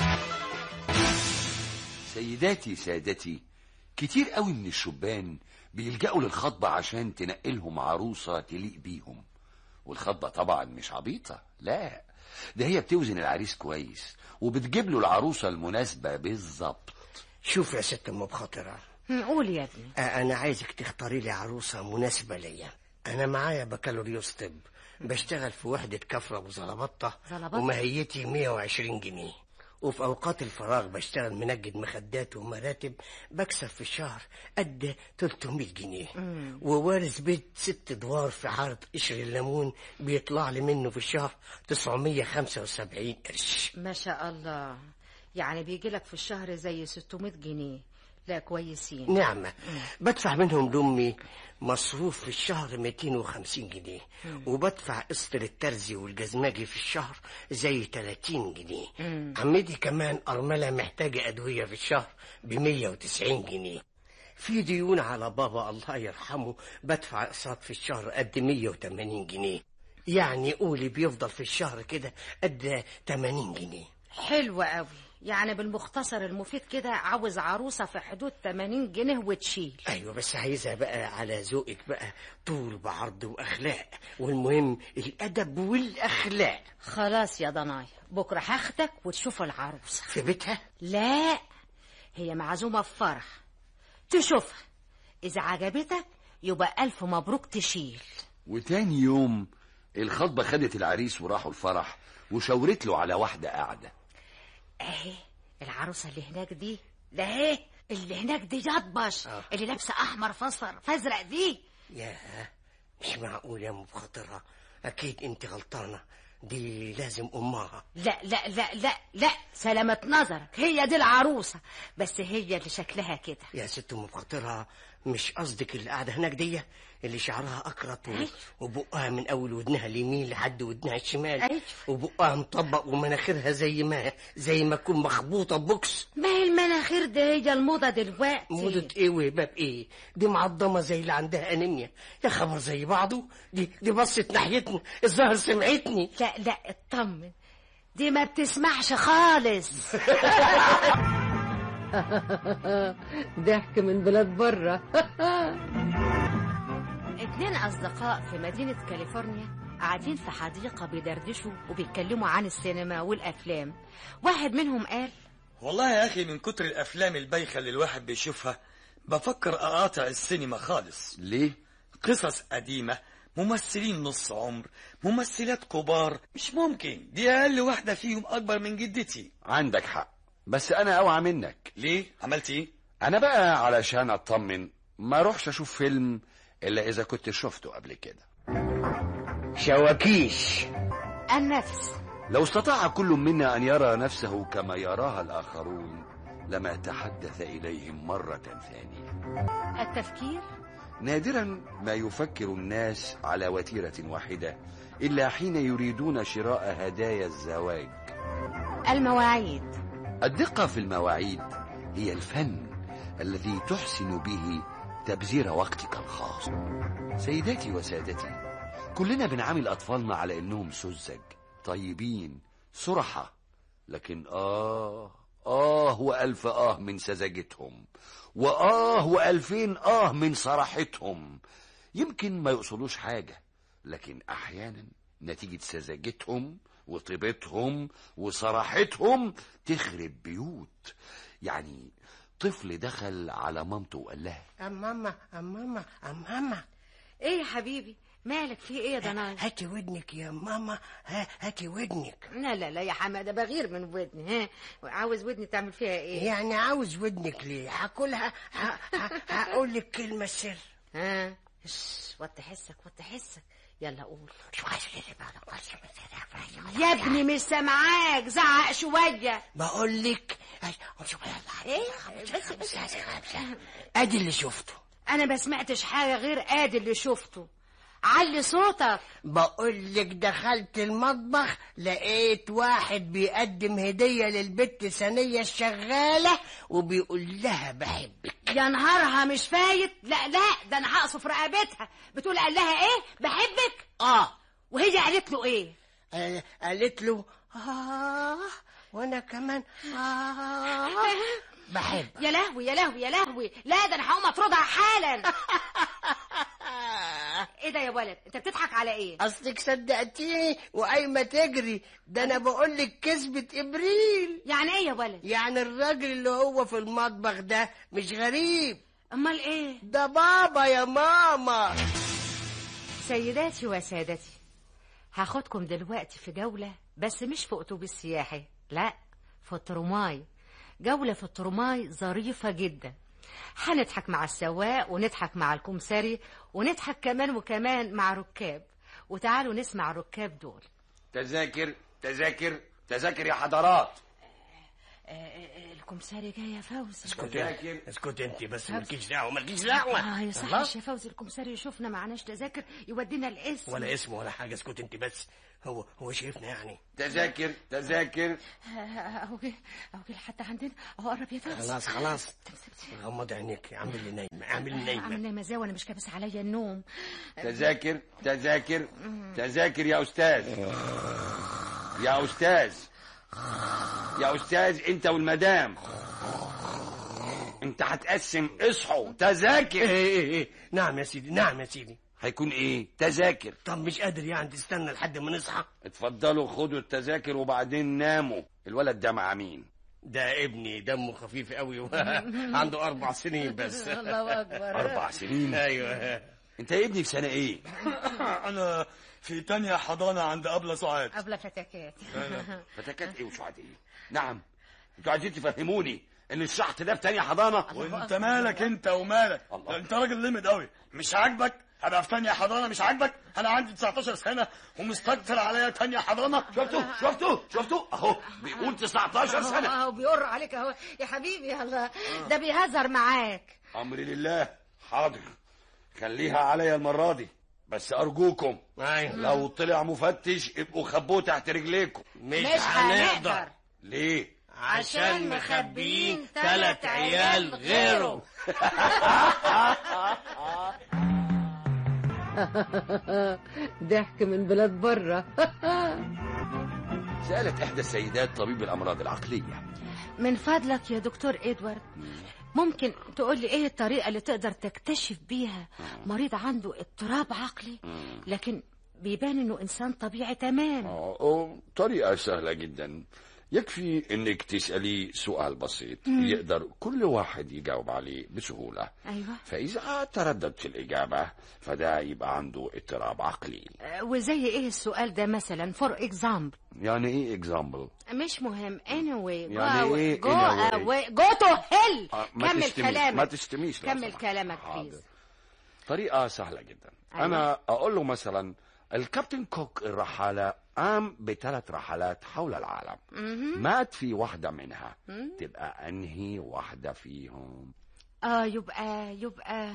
سيداتي سادتي كتير قوي من الشبان بيلجأوا للخطبة عشان تنقلهم عروسة تليق بيهم والخطبة طبعا مش عبيطة لا ده هي بتوزن العريس كويس وبتجيب له العروسة المناسبة بالظبط شوف يا ست ام بخاطرة قول يا ابني آه، انا عايزك تختاري لي عروسة مناسبة ليا انا معايا بكالوريوس طب بشتغل في وحدة كفرة وزلبطة زلبطة؟ ومهيتي 120 جنيه وفي أوقات الفراغ بشتغل منجد مخدات ومراتب بكسب في الشهر قد 300 جنيه ووارث بيت ست ادوار في حارة قشر الليمون بيطلع لي منه في الشهر 975 قرش ما شاء الله يعني بيجي لك في الشهر زي 600 جنيه لا كويسين نعمة بدفع منهم لأمي مصروف في الشهر 250 جنيه وبدفع قسط للترزي والجزماجي في الشهر زي 30 جنيه عمتي كمان أرملة محتاجة أدوية في الشهر ب 190 جنيه في ديون على بابا الله يرحمه بدفع اقساط في الشهر قد 180 جنيه يعني قولي بيفضل في الشهر كده قد 80 جنيه حلو قوي يعني بالمختصر المفيد كده عاوز عروسة في حدود 80 جنيه وتشيل ايوه بس عايزها بقى على ذوقك بقى طول بعرض واخلاق والمهم الادب والاخلاق خلاص يا ضناي بكرة هاخدك وتشوف العروسة في بيتها لا هي معزومة في فرح تشوفها إذا عجبتك يبقى ألف مبروك تشيل وتاني يوم الخطبة خدت العريس وراحوا الفرح وشاورت له على واحدة قاعدة أهي العروسة اللي هناك دي ده اهي اللي هناك دي يطبش آه. اللي لابسه احمر فاصفر فازرق دي يا مش معقول يا ام بخاطرها اكيد انت غلطانه دي لازم امها لا لا لا لا لا سلامة نظرك هي دي العروسة بس هي اللي شكلها كده يا ست ام بخاطرها مش قصدك اللي قاعده هناك دي اللي شعرها اكرت و... أيوة. وبقها من اول ودنها اليمين لحد ودنها الشمال أيوة. وبقها مطبق ومناخيرها زي ما زي ما تكون مخبوطه بوكس ما هي المناخير دي هي الموضة دلوقتي موضة ايه وهباب ايه دي معضمه زي اللي عندها انيميا يا خبر زي بعضه دي دي بصت ناحيتنا الظاهر سمعتني لا لا اطمن دي ما بتسمعش خالص ضحك من بلاد بره اتنين أصدقاء في مدينة كاليفورنيا قاعدين في حديقة بيدردشوا وبيتكلموا عن السينما والأفلام واحد منهم قال والله يا أخي من كتر الأفلام البايخة اللي الواحد بيشوفها بفكر أقاطع السينما خالص ليه قصص قديمة ممثلين نص عمر ممثلات كبار مش ممكن دي أقل واحدة فيهم أكبر من جدتي عندك حق بس انا اوعى منك ليه عملت إيه انا بقى علشان اطمن ما اروحش اشوف فيلم الا اذا كنت شفته قبل كده شواكيش النفس لو استطاع كل منا ان يرى نفسه كما يراها الاخرون لما تحدث اليهم مره ثانيه التفكير نادرا ما يفكر الناس على وتيره واحده الا حين يريدون شراء هدايا الزواج المواعيد الدقه في المواعيد هي الفن الذي تحسن به تبذير وقتك الخاص سيداتي وسادتي كلنا بنعامل اطفالنا على انهم سذج طيبين صرحة لكن اه اه والف اه من سذاجتهم واه والفين اه من صراحتهم يمكن ما يقصدوش حاجة لكن احيانا نتيجة سذاجتهم وطيبتهم وصراحتهم تخرب بيوت يعني طفل دخل على مامته وقال لها أم ماما أم ماما أم ماما ايه يا حبيبي مالك في ايه يا ضناي هاتي ودنك يا ماما ها هاتي ودنك لا لا لا يا حماده بغير من ودني ها عاوز ودني تعمل فيها ايه يعني عاوز ودنك ليه هاكلها ه- ه- هقول لك كلمة سر ها شش، وطي حسك وطي حسك يلا قول يا ابني مش سامعاك زعق شويه بقول لك ايه بس بس ادي اللي شفته انا ما سمعتش حاجه غير ادي اللي شفته علي صوتك بقول لك دخلت المطبخ لقيت واحد بيقدم هدية للبت ثانية الشغالة وبيقول لها بحبك يا نهارها مش فايت لا لا ده انا هقصف رقبتها بتقول قال لها ايه بحبك اه وهي قالت له ايه آه، قالت له آه وأنا كمان آه بحب يا لهوي يا لهوي يا لهوي لا ده انا هقوم اطردها حالا ايه ده يا ولد انت بتضحك على ايه أصلك صدقتيني وقايمة تجري ده أنا بقول لك كذبة إبريل يعني ايه يا ولد يعني الراجل اللي هو في المطبخ ده مش غريب امال ايه ده بابا يا ماما سيداتي وسادتي هاخدكم دلوقتي في جولة بس مش في أتوبيس سياحي لا في الترماي جولة في الترماي ظريفة جدا هنضحك مع السواق ونضحك مع الكمساري ونضحك كمان وكمان مع ركاب وتعالوا نسمع الركاب دول تذاكر تذاكر تذاكر يا حضرات الكمساري جاي يا فوزي اسكت اسكت انت بس مالكيش دعوه مالكيش دعوه اه يا صح الله. يا فوزي الكمساري يشوفنا معناش تذاكر يودينا الاسم ولا اسم ولا حاجه اسكت انت بس هو هو شايفنا يعني تذاكر تذاكر اهو جه اهو جه حتى عندنا اهو قرب يا فوزي خلاص خلاص غمض عينيك اعمل لي نايمه اعمل لي عامل نايمه نايمة ازاي وانا مش كابس عليا النوم تذاكر تذاكر تذاكر يا استاذ يا استاذ يا استاذ انت والمدام انت هتقسم اصحوا تذاكر ايه ايه ايه نعم يا سيدي نعم يا سيدي هيكون ايه تذاكر طب مش قادر يعني تستنى لحد ما نصحى اتفضلوا خدوا التذاكر وبعدين ناموا الولد ده مع مين ده ابني دمه خفيف قوي عنده اربع سنين بس الله اكبر اربع سنين ايوه انت يا ابني في سنه ايه أنا في تانية حضانة عند أبلة سعاد قبل فتكات فتكات ايه وشعات ايه نعم انتوا عايزين تفهموني ان الشحط ده في تانية حضانة وانت مالك انت ومالك ده انت راجل لمد قوي مش عاجبك هبقى في تانية حضانة مش عاجبك انا عندي 19 سنة ومستكتر عليا تانية حضانة شفتوا شفتوا شفتوا اهو بيقول 19 سنة اهو بيقر عليك اهو يا حبيبي يلا ده بيهزر معاك امري لله حاضر خليها عليا المرة دي بس ارجوكم لو طلع مفتش ابقوا خبوه تحت رجليكم مش هنقدر ليه عشان مخبيين تلات عيال غيره ضحك من بلاد بره سألت إحدى السيدات طبيب الأمراض العقلية من فضلك يا دكتور ادوارد ممكن تقول لي ايه الطريقه اللي تقدر تكتشف بيها مريض عنده اضطراب عقلي لكن بيبان انه انسان طبيعي تمام آه، طريقة سهلة جدا يكفي انك تسألي سؤال بسيط يقدر كل واحد يجاوب عليه بسهولة ايوه فإذا تردد في الإجابة فده يبقى عنده اضطراب عقلي آه، وزي ايه السؤال ده مثلا فور اكزامبل يعني ايه اكزامبل مش مهم anyway يعني إيه جو anyway؟ away جو تو هيل آه، ما كمل تشتميش، كلامك ما تشتميش لو كمل سمحت. كلامك حاضر. بليز طريقة سهلة جدا أيوة. أنا أقول له مثلا الكابتن كوك الرحالة قام بثلاث رحلات حول العالم مات في واحدة منها تبقى أنهي واحدة فيهم اه يبقى يبقى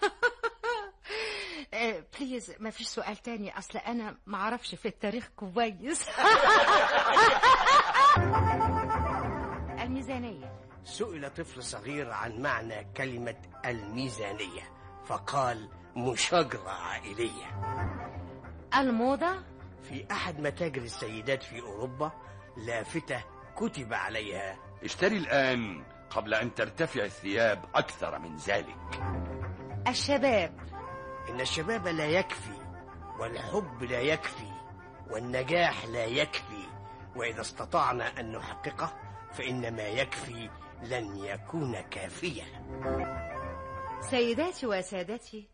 بليز ما فيش سؤال تاني اصل انا ما اعرفش في التاريخ كويس الميزانيه سئل طفل صغير عن معنى كلمة الميزانية فقال مشاجرة عائلية الموضه في أحد متاجر السيدات في أوروبا لافتة كتب عليها اشتري الآن قبل أن ترتفع الثياب أكثر من ذلك الشباب إن الشباب لا يكفي والحب لا يكفي والنجاح لا يكفي وإذا استطعنا أن نحققه فإن ما يكفي لن يكون كافيا سيداتي وسادتي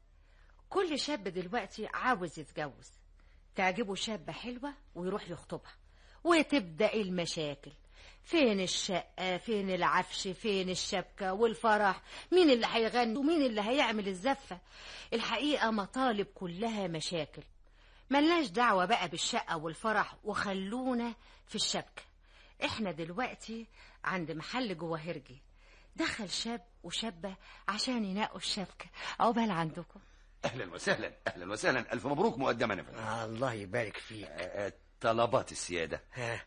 كل شاب دلوقتي عاوز يتجوز تعجبه شابة حلوة ويروح يخطبها وتبدأ المشاكل فين الشقة فين العفش فين الشبكة والفرح مين اللي هيغني ومين اللي هيعمل الزفة الحقيقة مطالب كلها مشاكل ملناش دعوة بقى بالشقة والفرح وخلونا في الشبكة احنا دلوقتي عند محل جواهرجي دخل شاب وشابة عشان ينقوا الشبكة عقبال عندكم أهلا وسهلا أهلا وسهلا ألف مبروك مقدما يا فندم آه الله يبارك فيك آه، طلبات السيادة آه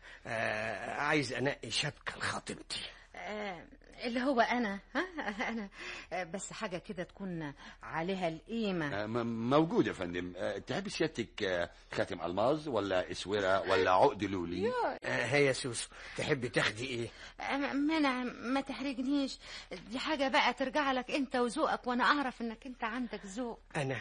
آه عايز أنقي شبكة لخطيبتي آه اللي هو أنا ها أنا آه بس حاجة كده تكون عليها القيمة آه، م- موجود يا فندم آه، تحب سيادتك آه، خاتم ألماظ ولا اسورة ولا عقد لولي آه هيا سوسو تحبي تاخدي إيه آه، منع ما تحرجنيش دي حاجة بقى ترجع لك أنت وذوقك وأنا أعرف إنك أنت عندك ذوق أنا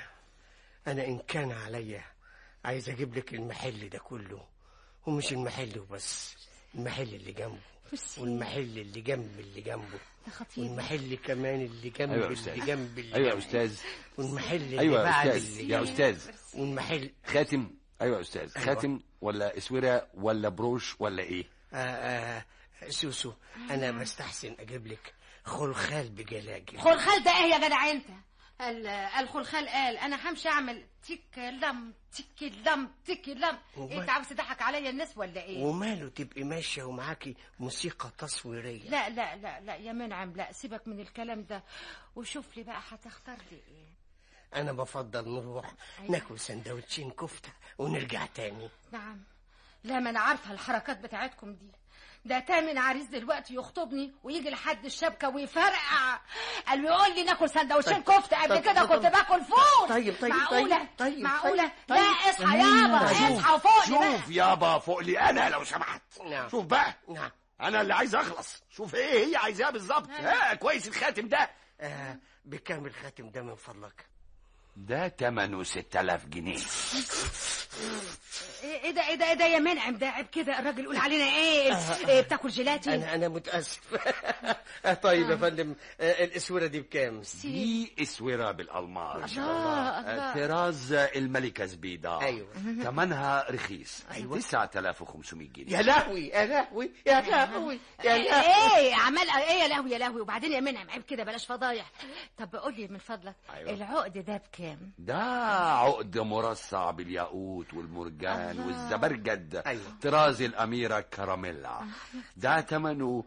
أنا إن كان عليا عايز أجيب لك المحل ده كله ومش المحل وبس المحل اللي جنبه ميرسي. والمحل اللي جنب اللي جنبه ده خطير والمحل كمان اللي جنب أيوة يا اللي أستاذ. جنب اللي أيوة يا جنب. أستاذ والمحل اللي أيوة يا بعد أستاذ اللي يا جنب. أستاذ والمحل خاتم أيوة يا أستاذ أيوة. خاتم ولا اسورة ولا بروش ولا إيه آه آه سوسو أنا بستحسن أجيب لك خلخال بجلاجل خلخال ده ايه يا جدع انت ال- الخلخال قال انا همشي اعمل تيك لم تيك لم تيك لم هو- انت عاوز تضحك عليا الناس ولا ايه وماله تبقي ماشية ومعاكي موسيقى تصويرية لا لا لا لا يا منعم لا سيبك من الكلام ده وشوف لي بقى هتختار لي ايه أنا بفضل نروح أيوة. ناكل سندوتشين كفتة ونرجع تاني نعم لا ما انا عارفه الحركات بتاعتكم دي ده تامن عريس دلوقتي يخطبني ويجي لحد الشبكه ويفرقع قال يقول لي ناكل سندوتشين طيب، كفته قبل طيب، كده طيب، كنت طيب. باكل فول طيب، طيب، معقوله طيب، طيب، معقوله طيب، لا طيب. اصحى يابا شوف. اصحى وفوق لي بقى شوف يابا فوق لي أنا لو سمحت نعم. شوف بقى نعم أنا اللي عايز أخلص شوف إيه هي عايزاه بالظبط ها كويس الخاتم ده آه بكام الخاتم ده من فضلك ده تمنه 6000 جنيه ايه ده ايه ده ايه ده يا منعم ده عيب كده الراجل يقول علينا ايه, إيه بتاكل جيلاتي انا انا متاسف آه، طيب يا فندم آه، الاسوره دي بكام دي اسوره بالالماس الله الله طراز الملكه زبيده أيوة. ثمنها رخيص أيوة. 9500 جنيه يا لهوي يا لهوي يا لهوي يا لهوي ايه عمال ايه يا لهوي يا لهوي وبعدين يا منعم عيب كده بلاش فضايح طب قول لي من فضلك أيوة. العقد ده بكام ده عقد مرصع بالياقوت والمرجان والزبرجد أيوة. طراز الأميرة كراميلا ده ثمنه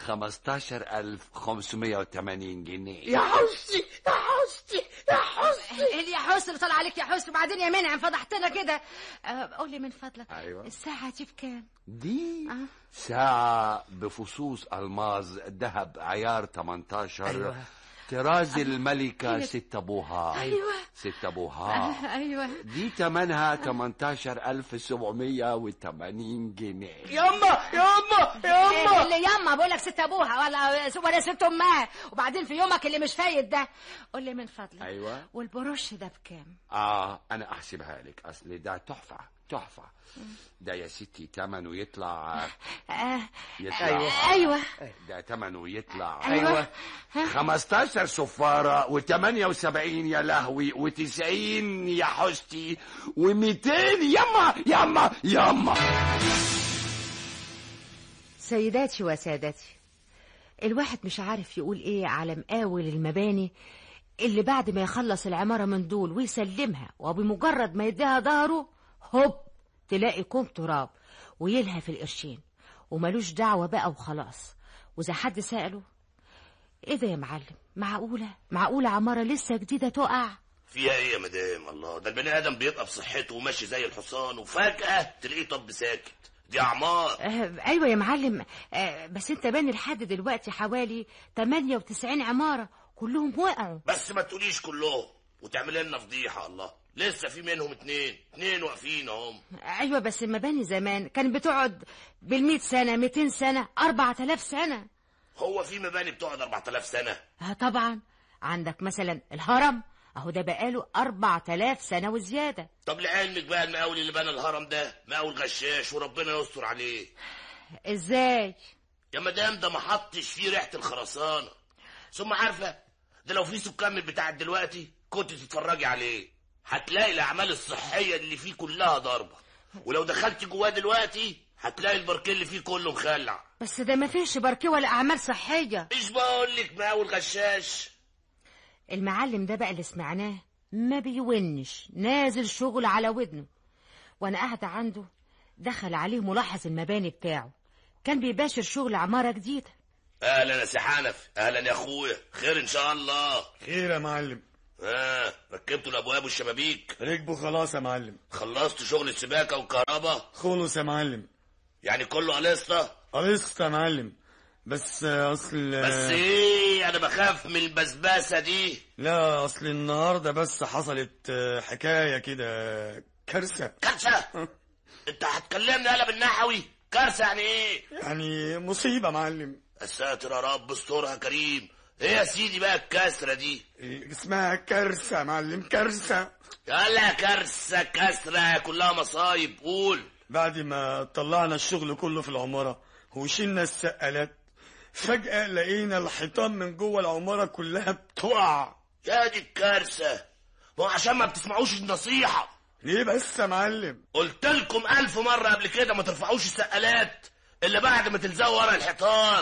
15580 جنيه يا حسي يا حسي يا حسي ايه اللي يا حسن اللي طلع عليك يا حسن وبعدين يا منعم فضحتنا كده آه، قول لي من فضلك أيوة. الساعة دي بكام دي آه. ساعة بفصوص ألماظ ذهب عيار 18 أيوة. طراز الملكة ست أبوها أيوة. ست أبوها ايوه دي ثمنها 18780 جنيه يما يما إيه يما اللي يما بقول لك ست ابوها ولا ولا ست امها وبعدين في يومك اللي مش فايت ده قول لي من فضلك أيوة. والبروش ده بكام آه أنا أحسبها لك أصل ده تحفة تحفة ده يا ستي ثمنه يطلع آه. يطلع ايوه ايوه ده ثمنه يطلع ايوه 15 صفارة و78 يا لهوي و90 يا حستي و200 يما يما يما سيداتي وسادتي الواحد مش عارف يقول ايه على مقاول المباني اللي بعد ما يخلص العمارة من دول ويسلمها وبمجرد ما يديها ظهره هوب تلاقي كوم تراب ويلهى في القرشين وملوش دعوة بقى وخلاص وإذا حد سأله ايه ده يا معلم معقولة معقولة عمارة لسه جديدة تقع فيها ايه يا مدام الله ده البني ادم بيبقى بصحته وماشي زي الحصان وفجأة تلاقيه طب ساكت دي اعمار آه ايوه يا معلم آه بس انت باني لحد دلوقتي حوالي 98 عمارة كلهم وقعوا بس ما تقوليش كلهم وتعمل لنا فضيحة الله لسه في منهم اتنين اتنين واقفين اهم ايوه بس المباني زمان كانت بتقعد بالمئة سنة 200 سنة 4000 سنة هو في مباني بتقعد 4000 سنة اه طبعا عندك مثلا الهرم اهو ده بقاله 4000 سنة وزيادة طب لعلمك بقى المقاول اللي بنى الهرم ده مقاول غشاش وربنا يستر عليه ازاي يا مدام ده ما حطش فيه ريحة الخرسانة ثم عارفة ده لو في سكان من بتاع دلوقتي كنت تتفرجي عليه هتلاقي الأعمال الصحية اللي فيه كلها ضربة ولو دخلت جواه دلوقتي هتلاقي الباركيه اللي فيه كله مخلع بس ده ما فيش باركيه ولا اعمال صحية مش بقول لك مقاول غشاش المعلم ده بقى اللي سمعناه ما بيونش نازل شغل على ودنه وانا قاعدة عنده دخل عليه ملاحظ المباني بتاعه كان بيباشر شغل عمارة جديدة اهلا يا سي حنف اهلا يا اخويا خير ان شاء الله خير يا معلم اه ركبتوا الابواب والشبابيك ركبوا خلاص يا معلم خلصتوا شغل السباكه والكهرباء خلص يا معلم يعني كله قلصته قلصت يا معلم بس اصل بس ايه انا بخاف من البسباسه دي لا اصل النهارده بس حصلت آه، حكايه كده كارثه كارثه انت هتكلمني قلم النحوي كارثه يعني ايه يعني مصيبه معلم الساتر يا رب استرها كريم ايه يا سيدي بقى الكسره دي اسمها كارثه يا معلم كارثه يلا كارثه كسره كلها مصايب قول بعد ما طلعنا الشغل كله في العماره وشلنا السقالات فجاه لقينا الحيطان من جوه العماره كلها بتقع يا دي الكارثه ما هو عشان ما بتسمعوش النصيحه ليه بس يا معلم قلت لكم ألف مرة قبل كده ما ترفعوش السقالات إلا بعد ما تلزقوا ورا الحيطان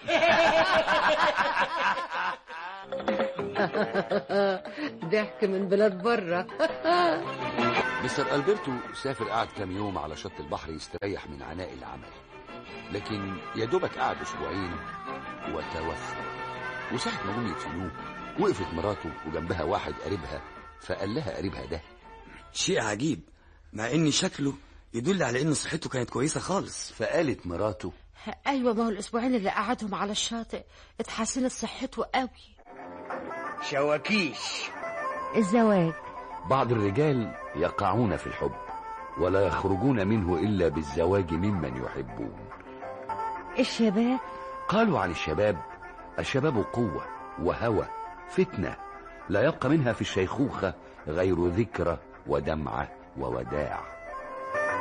ضحك من بلاد بره مستر ألبرتو سافر قعد كام يوم على شط البحر يستريح من عناء العمل لكن يا دوبك قعد أسبوعين وتوفى وساعة ما جم يدفنوه وقفت مراته وجنبها واحد قريبها فقال لها قريبها ده شيء عجيب مع ان شكله يدل على ان صحته كانت كويسه خالص فقالت مراته ايوه ما هو الاسبوعين اللي قعدهم على الشاطئ اتحسنت صحته قوي شواكيش الزواج بعض الرجال يقعون في الحب ولا يخرجون منه إلا بالزواج ممن يحبون الشباب قالوا عن الشباب الشباب قوة وهوى فتنة لا يبقى منها في الشيخوخة غير ذكرى ودمعة ووداع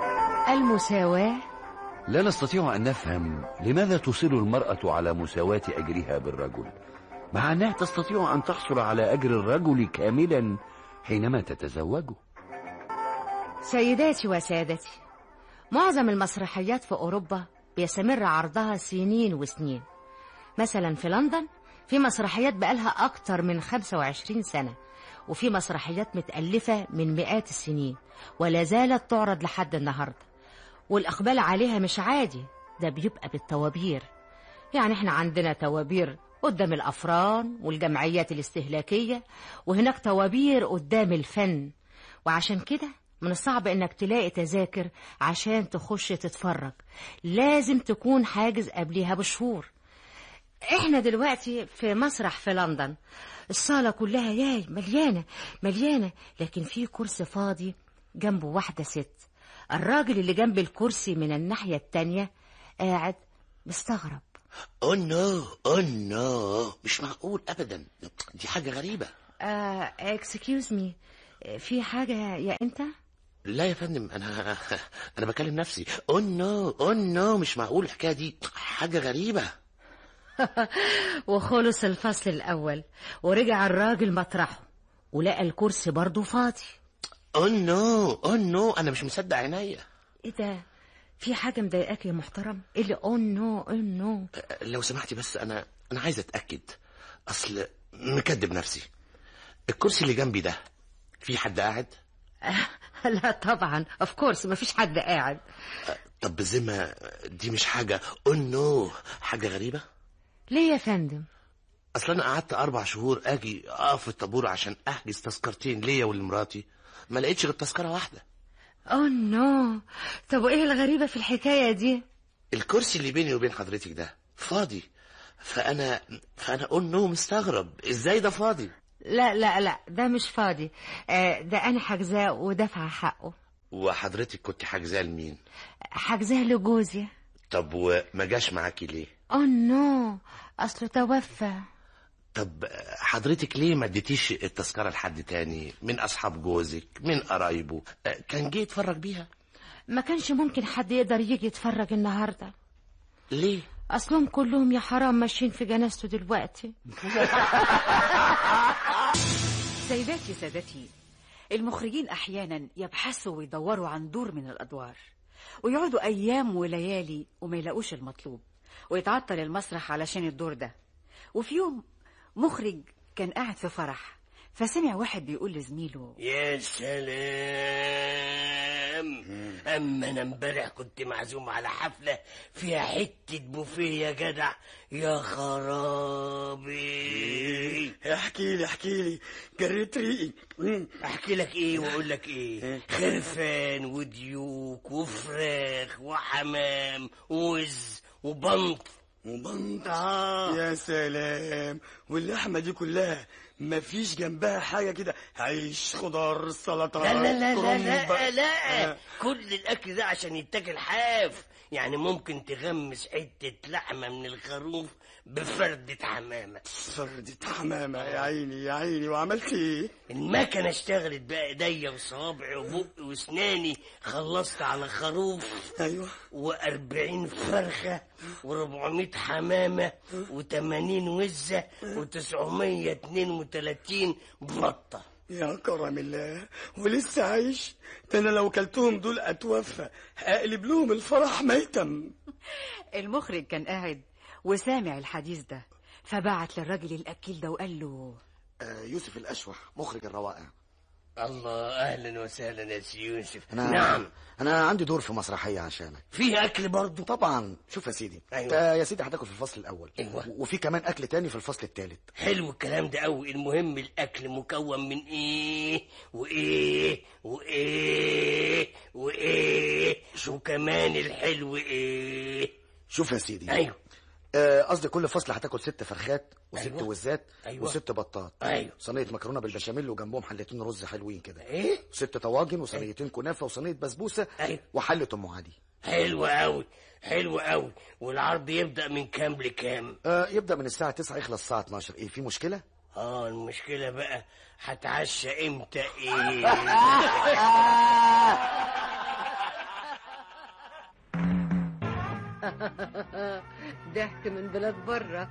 المساواة لا نستطيع أن نفهم لماذا تصر المرأة على مساواة أجرها بالرجل مع أنها تستطيع أن تحصل على أجر الرجل كاملا حينما تتزوجه سيداتي وسادتي معظم المسرحيات في أوروبا بيستمر عرضها سنين وسنين مثلا في لندن في مسرحيات بقالها أكتر من 25 سنة وفي مسرحيات متألفة من مئات السنين ولا زالت تعرض لحد النهاردة والإقبال عليها مش عادي ده بيبقى بالتوابير يعني احنا عندنا توابير قدام الأفران والجمعيات الاستهلاكية وهناك توابير قدام الفن وعشان كده من الصعب انك تلاقي تذاكر عشان تخش تتفرج لازم تكون حاجز قبليها بشهور احنا دلوقتي في مسرح في لندن الصالة كلها ياي مليانة مليانة لكن في كرسي فاضي جنبه واحدة ست الراجل اللي جنب الكرسي من الناحية التانية قاعد مستغرب اوه نو اوه نو مش معقول ابدا دي حاجه غريبه اكسكيوز مي في حاجة يا انت لا يا فندم انا انا بكلم نفسي اوه نو اوه نو مش معقول الحكايه دي حاجه غريبه وخلص الفصل الأول ورجع الراجل مطرحه ولقى الكرسي برضه فاضي اوه نو اوه نو انا مش مصدق عينيا ايه ده في حاجة مضايقاك يا محترم ايه اللي او نو او نو لو سمحتي بس انا انا عايز اتاكد اصل مكدب نفسي الكرسي اللي جنبي ده في حد قاعد لا طبعا اوف كورس مفيش حد قاعد طب بذمه دي مش حاجه اوه نو حاجه غريبه ليه يا فندم اصل انا قعدت اربع شهور اجي اقف في الطابور عشان احجز تذكرتين ليا ولمراتي ما لقيتش غير تذكره واحده اوه نو طب وايه الغريبة في الحكاية دي الكرسي اللي بيني وبين حضرتك ده فاضي فانا فانا اقول نو مستغرب ازاي ده فاضي لا لا لا ده مش فاضي آه، ده انا حاجزاه ودافعه حقه وحضرتك كنت حاجزاه لمين حاجزاه لجوزي طب وما جاش معاكي ليه اوه نو اصله توفى طب حضرتك ليه ما اديتيش التذكره لحد تاني من اصحاب جوزك من قرايبه كان جه يتفرج بيها ما كانش ممكن حد يقدر يجي يتفرج النهارده ليه اصلهم كلهم يا حرام ماشيين في جنازته دلوقتي سيداتي سادتي المخرجين أحيانا يبحثوا ويدوروا عن دور من الأدوار ويقعدوا أيام وليالي وما يلاقوش المطلوب ويتعطل المسرح علشان الدور ده وفي يوم مخرج كان قاعد في فرح فسمع واحد بيقول لزميله يا سلام اما انا امبارح كنت معزوم على حفله فيها حته بوفيه يا جدع يا خرابي احكي لي احكي لي جريت ريقي احكي لك ايه واقول لك ايه خرفان وديوك وفراخ وحمام ووز وبنط وبنط آه. يا سلام واللحمه دي كلها مفيش جنبها حاجه كده عيش خضار سلطه لا لا لا لا كرنب. لا, لا. آه. كل الاكل ده عشان يتاكل حاف يعني ممكن تغمس حته لحمه من الخروف بفردة حمامه فردة حمامه يا عيني يا عيني وعملت ايه المكنه اشتغلت بقى ايديا وصوابعي وبقي واسناني خلصت على خروف ايوه وأربعين فرخة وربعمية حمامة وتمانين وزة وتسعمية اتنين وتلاتين بطة يا كرم الله ولسه عايش ده انا لو كلتهم دول اتوفى اقلب لهم الفرح ميتم المخرج كان قاعد وسامع الحديث ده فبعت للراجل الأكيل ده وقال له آه، يوسف الأشوح مخرج الروائع الله أهلا وسهلا يا سي يوسف أنا نعم أنا عندي دور في مسرحية عشانك فيه أكل برضه طبعا شوف يا سيدي أيوة. أنت يا سيدي هتاكل في الفصل الأول أيوة. وفي كمان أكل تاني في الفصل الثالث حلو الكلام ده قوي المهم الأكل مكون من إيه وإيه وإيه وإيه وكمان الحلو إيه شوف يا سيدي أيوه آه، قصدي كل فصل هتاكل ست فرخات وست أيوة. وزات أيوة. وست بطات أيوة. صينية مكرونة بالبشاميل وجنبهم حلتين رز حلوين كده إيه ست طواجن وصينيتين كنافة وصينية بسبوسة أيوة. وحلة أم علي حلو قوي حلو قوي والعرض يبدأ من كام لكام آه يبدأ من الساعة 9 يخلص الساعة 12 إيه في مشكلة؟ اه المشكلة بقى هتعشى امتى ايه ضحك من بلاد بره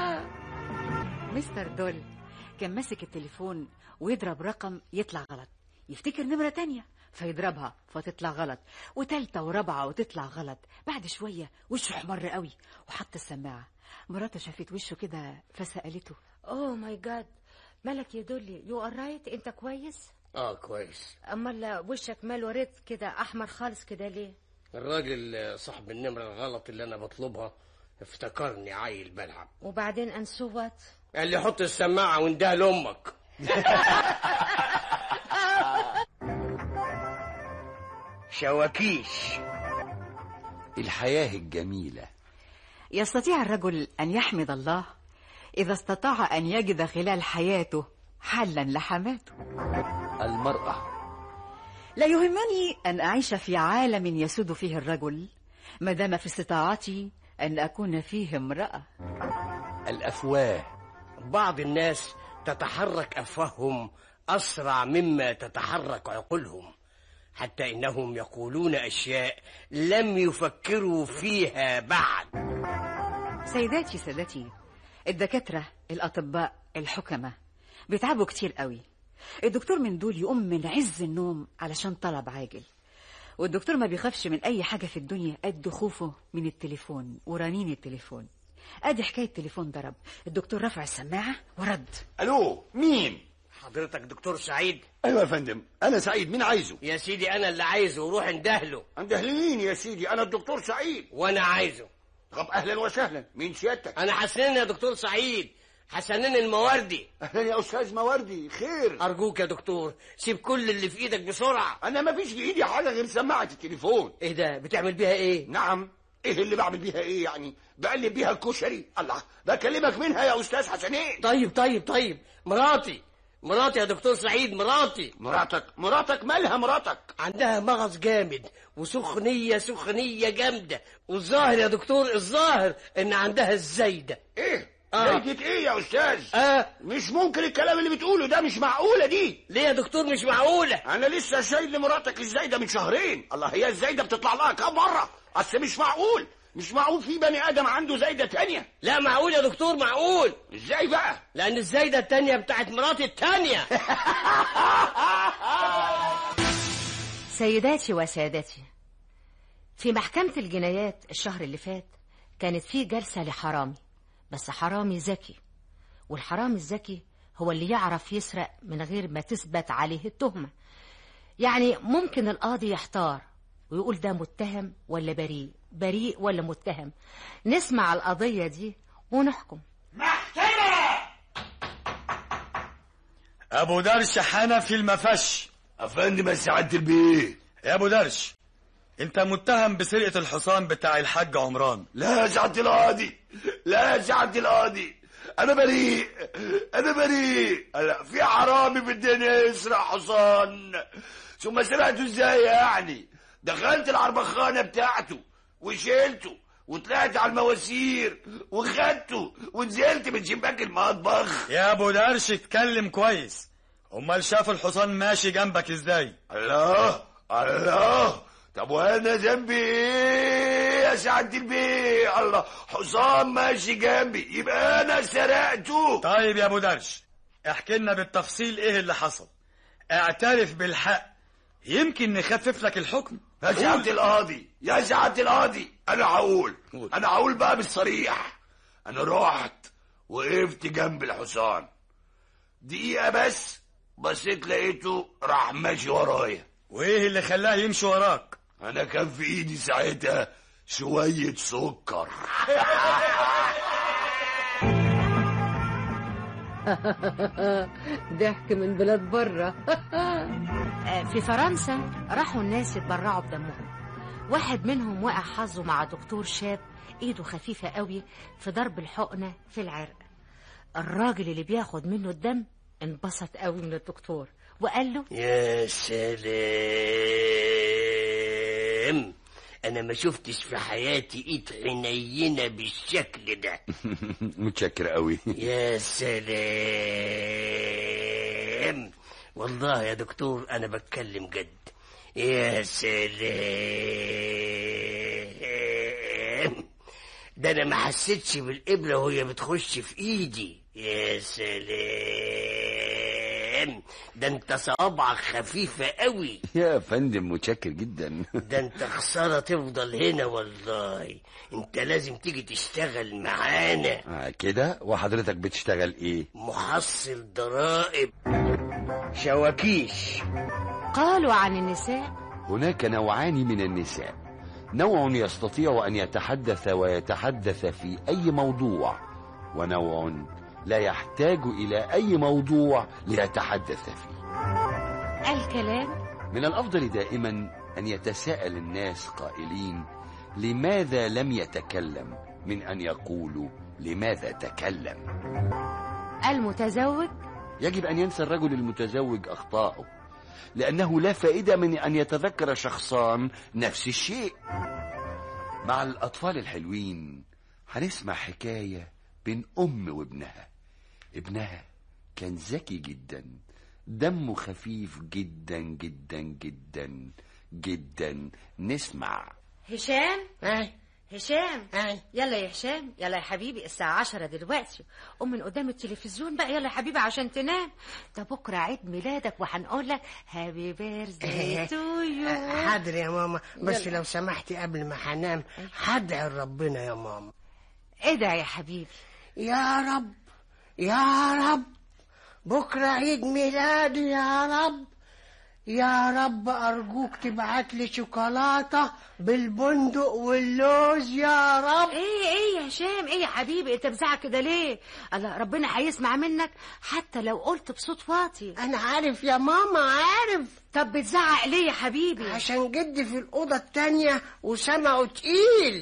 مستر دول كان ماسك التليفون ويضرب رقم يطلع غلط يفتكر نمرة تانية فيضربها فتطلع غلط وتالتة ورابعة وتطلع غلط بعد شوية وشه احمر قوي وحط السماعة مراته شافت وشه كده فسألته اوه ماي جاد مالك يا دولي يو ار رايت انت كويس اه كويس امال وشك ماله ريد كده احمر خالص كده ليه الراجل صاحب النمرة الغلط اللي انا بطلبها افتكرني عيل بلعب وبعدين انسو وات قال لي حط السماعة واندها لامك شواكيش الحياة الجميلة يستطيع الرجل أن يحمد الله إذا استطاع أن يجد خلال حياته حلا لحماته المرأة لا يهمني أن أعيش في عالم يسود فيه الرجل ما دام في استطاعتي أن أكون فيه امرأة الأفواه بعض الناس تتحرك أفواههم أسرع مما تتحرك عقولهم حتى إنهم يقولون أشياء لم يفكروا فيها بعد سيداتي سادتي الدكاترة الأطباء الحكمة بيتعبوا كتير قوي الدكتور من دول يقوم من عز النوم علشان طلب عاجل والدكتور ما بيخافش من أي حاجة في الدنيا قد خوفه من التليفون ورنين التليفون ادي حكاية التليفون ضرب الدكتور رفع السماعة ورد الو مين حضرتك دكتور سعيد ايوه يا فندم انا سعيد مين عايزه يا سيدي أنا اللي عايزه وروح اندهله انده مين يا سيدي انا الدكتور سعيد وأنا عايزه طب اهلا وسهلا مين سيادتك أنا حسنين يا دكتور سعيد حسنين المواردي اهلا يا استاذ مواردي خير أرجوك يا دكتور سيب كل اللي في إيدك بسرعة انا ما فيش في ايدي حاجه غير سماعه التليفون إيه ده بتعمل بيها إيه نعم ايه اللي بعمل بيها ايه يعني بقلب بيها الكشري الله بكلمك منها يا استاذ حسنين طيب طيب طيب مراتي مراتي يا دكتور سعيد مراتي مراتك مراتك مالها مراتك عندها مغص جامد وسخنية سخنية جامدة والظاهر يا دكتور الظاهر ان عندها الزايدة ايه آه. زيدة ايه يا استاذ اه مش ممكن الكلام اللي بتقوله ده مش معقوله دي ليه يا دكتور مش معقولة انا لسه شايل لمراتك الزايده من شهرين الله هي الزايده بتطلع لها كام مره اصل مش معقول مش معقول في بني ادم عنده زايده تانية لا معقول يا دكتور معقول ازاي بقى لان الزايدة التانية بتاعت مراتي التانية سيداتي وسادتي في محكمة الجنايات الشهر اللي فات كانت في جلسة لحرامي بس حرامي ذكي والحرامي الذكي هو اللي يعرف يسرق من غير ما تثبت عليه التهمة يعني ممكن القاضي يحتار ويقول ده متهم ولا بريء بريء ولا متهم نسمع القضية دي ونحكم ابو درش حنفي المفش افندم يا سعاده البيه يا ابو درش انت متهم بسرقة الحصان بتاع الحاج عمران لا يا سعاده القاضي لا يا سعاده القاضي انا بريء انا بريء لا في حرامي في الدنيا يسرق حصان ثم سرقته ازاي يعني دخلت العربخانه بتاعته وشيلته وطلعت على المواسير وخدته ونزلت من شباك المطبخ يا ابو درش اتكلم كويس امال شاف الحصان ماشي جنبك ازاي الله الله طب وانا ذنبي ايه يا سعاده البيه الله حصان ماشي جنبي يبقى انا سرقته طيب يا ابو درش احكي لنا بالتفصيل ايه اللي حصل اعترف بالحق يمكن نخفف لك الحكم يا سعاده القاضي يا سعاده القاضي انا هقول انا هقول بقى بالصريح انا رحت وقفت جنب الحصان دقيقه بس بصيت لقيته راح ماشي ورايا وايه اللي خلاه يمشي وراك انا كان في ايدي ساعتها شويه سكر ضحك من بلاد بره في فرنسا راحوا الناس يتبرعوا بدمهم واحد منهم وقع حظه مع دكتور شاب ايده خفيفة قوي في ضرب الحقنة في العرق الراجل اللي بياخد منه الدم انبسط قوي من الدكتور وقال له يا سلام انا ما شفتش في حياتي ايد حنينة بالشكل ده متشكر قوي يا سلام والله يا دكتور انا بتكلم جد يا سلام ده انا ما حسيتش بالابره وهي بتخش في ايدي يا سلام ده انت صوابعك خفيفه قوي يا فندم متشكر جدا ده انت خساره تفضل هنا والله انت لازم تيجي تشتغل معانا آه كده وحضرتك بتشتغل ايه محصل ضرائب شواكيش قالوا عن النساء هناك نوعان من النساء نوع يستطيع ان يتحدث ويتحدث في اي موضوع ونوع لا يحتاج الى اي موضوع ليتحدث فيه الكلام من الافضل دائما ان يتساءل الناس قائلين لماذا لم يتكلم من ان يقولوا لماذا تكلم المتزوج يجب ان ينسى الرجل المتزوج اخطاءه لانه لا فائده من ان يتذكر شخصان نفس الشيء مع الاطفال الحلوين هنسمع حكايه بين ام وابنها ابنها كان ذكي جدا دمه خفيف جدا جدا جدا جدا نسمع هشام هشام يلا يا هشام يلا يا حبيبي الساعة عشرة دلوقتي قوم من قدام التلفزيون بقى يلا يا حبيبي عشان تنام ده بكرة عيد ميلادك وهنقول لك هابي بيرثدي تو يو حاضر يا ماما بس يلا. لو سمحتي قبل ما هنام هدعي ربنا يا ماما ادعي يا حبيبي يا رب يا رب بكرة عيد ميلادي يا رب يا رب أرجوك تبعت لي شوكولاتة بالبندق واللوز يا رب ايه ايه يا هشام ايه يا حبيبي انت بزعق كده ليه الله ربنا هيسمع منك حتى لو قلت بصوت واطي أنا عارف يا ماما عارف طب بتزعق ليه يا حبيبي عشان جدي في الأوضة التانية وسمعه تقيل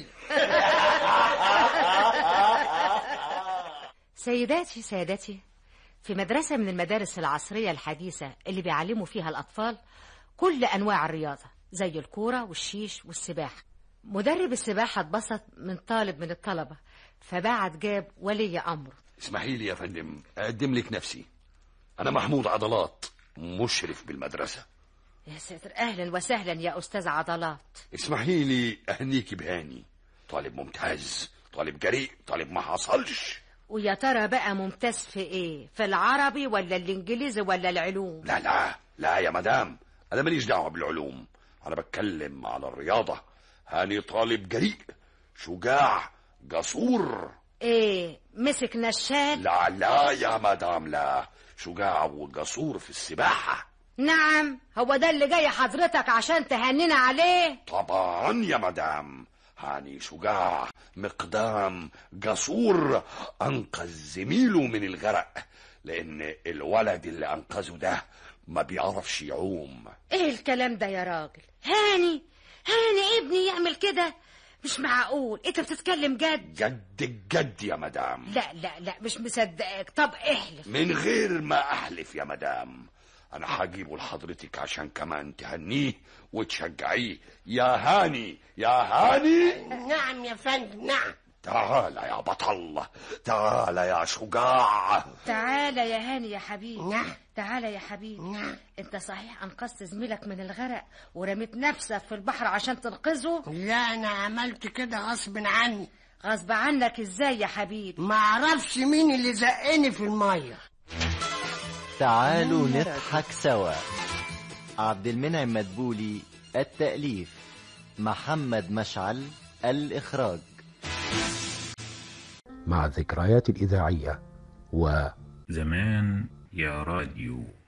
سيداتي سادتي في مدرسة من المدارس العصرية الحديثة اللي بيعلموا فيها الأطفال كل أنواع الرياضة زي الكورة والشيش والسباحة مدرب السباحة اتبسط من طالب من الطلبة فبعت جاب ولي أمره اسمحي لي يا فندم اقدم لك نفسي انا محمود عضلات مشرف بالمدرسه يا ساتر أهلا وسهلا يا أستاذ عضلات اسمحي لي اهنيكي بهاني طالب ممتاز طالب جريء طالب ما حصلش ويا ترى بقى ممتاز في إيه في العربي ولا الإنجليزي ولا العلوم لا لا لا يا مدام انا ماليش دعوه بالعلوم انا بتكلم على الرياضه هاني طالب جريء شجاع جسور إيه مسك نشال لا لا يا مدام لا شجاع وجسور في السباحه نعم هو ده اللي جاي حضرتك عشان تهنينا عليه طبعا يا مدام هاني شجاع مقدام جسور انقذ زميله من الغرق لان الولد اللي انقذه ده ما بيعرفش يعوم ايه الكلام ده يا راجل هاني هاني ابني يعمل كده مش معقول انت بتتكلم جد جد الجد يا مدام لا لا لا مش مصدقك طب احلف من غير ما احلف يا مدام انا هجيبه لحضرتك عشان كمان تهنيه وتشجعيه يا هاني يا هاني نعم يا فندم نعم تعال يا بطل تعال يا شجاع تعالى يا هاني يا حبيبي نعم. تعالى يا حبيبي نعم. انت صحيح انقذت زميلك من الغرق ورميت نفسك في البحر عشان تنقذه لا أنا عملت كده غصب عني غصب عنك ازاي يا حبيبي ما اعرفش مين اللي زقني في الميه تعالوا نضحك سوا عبد المنعم مدبولي التأليف محمد مشعل الإخراج مع الذكريات الإذاعية و زمان يا راديو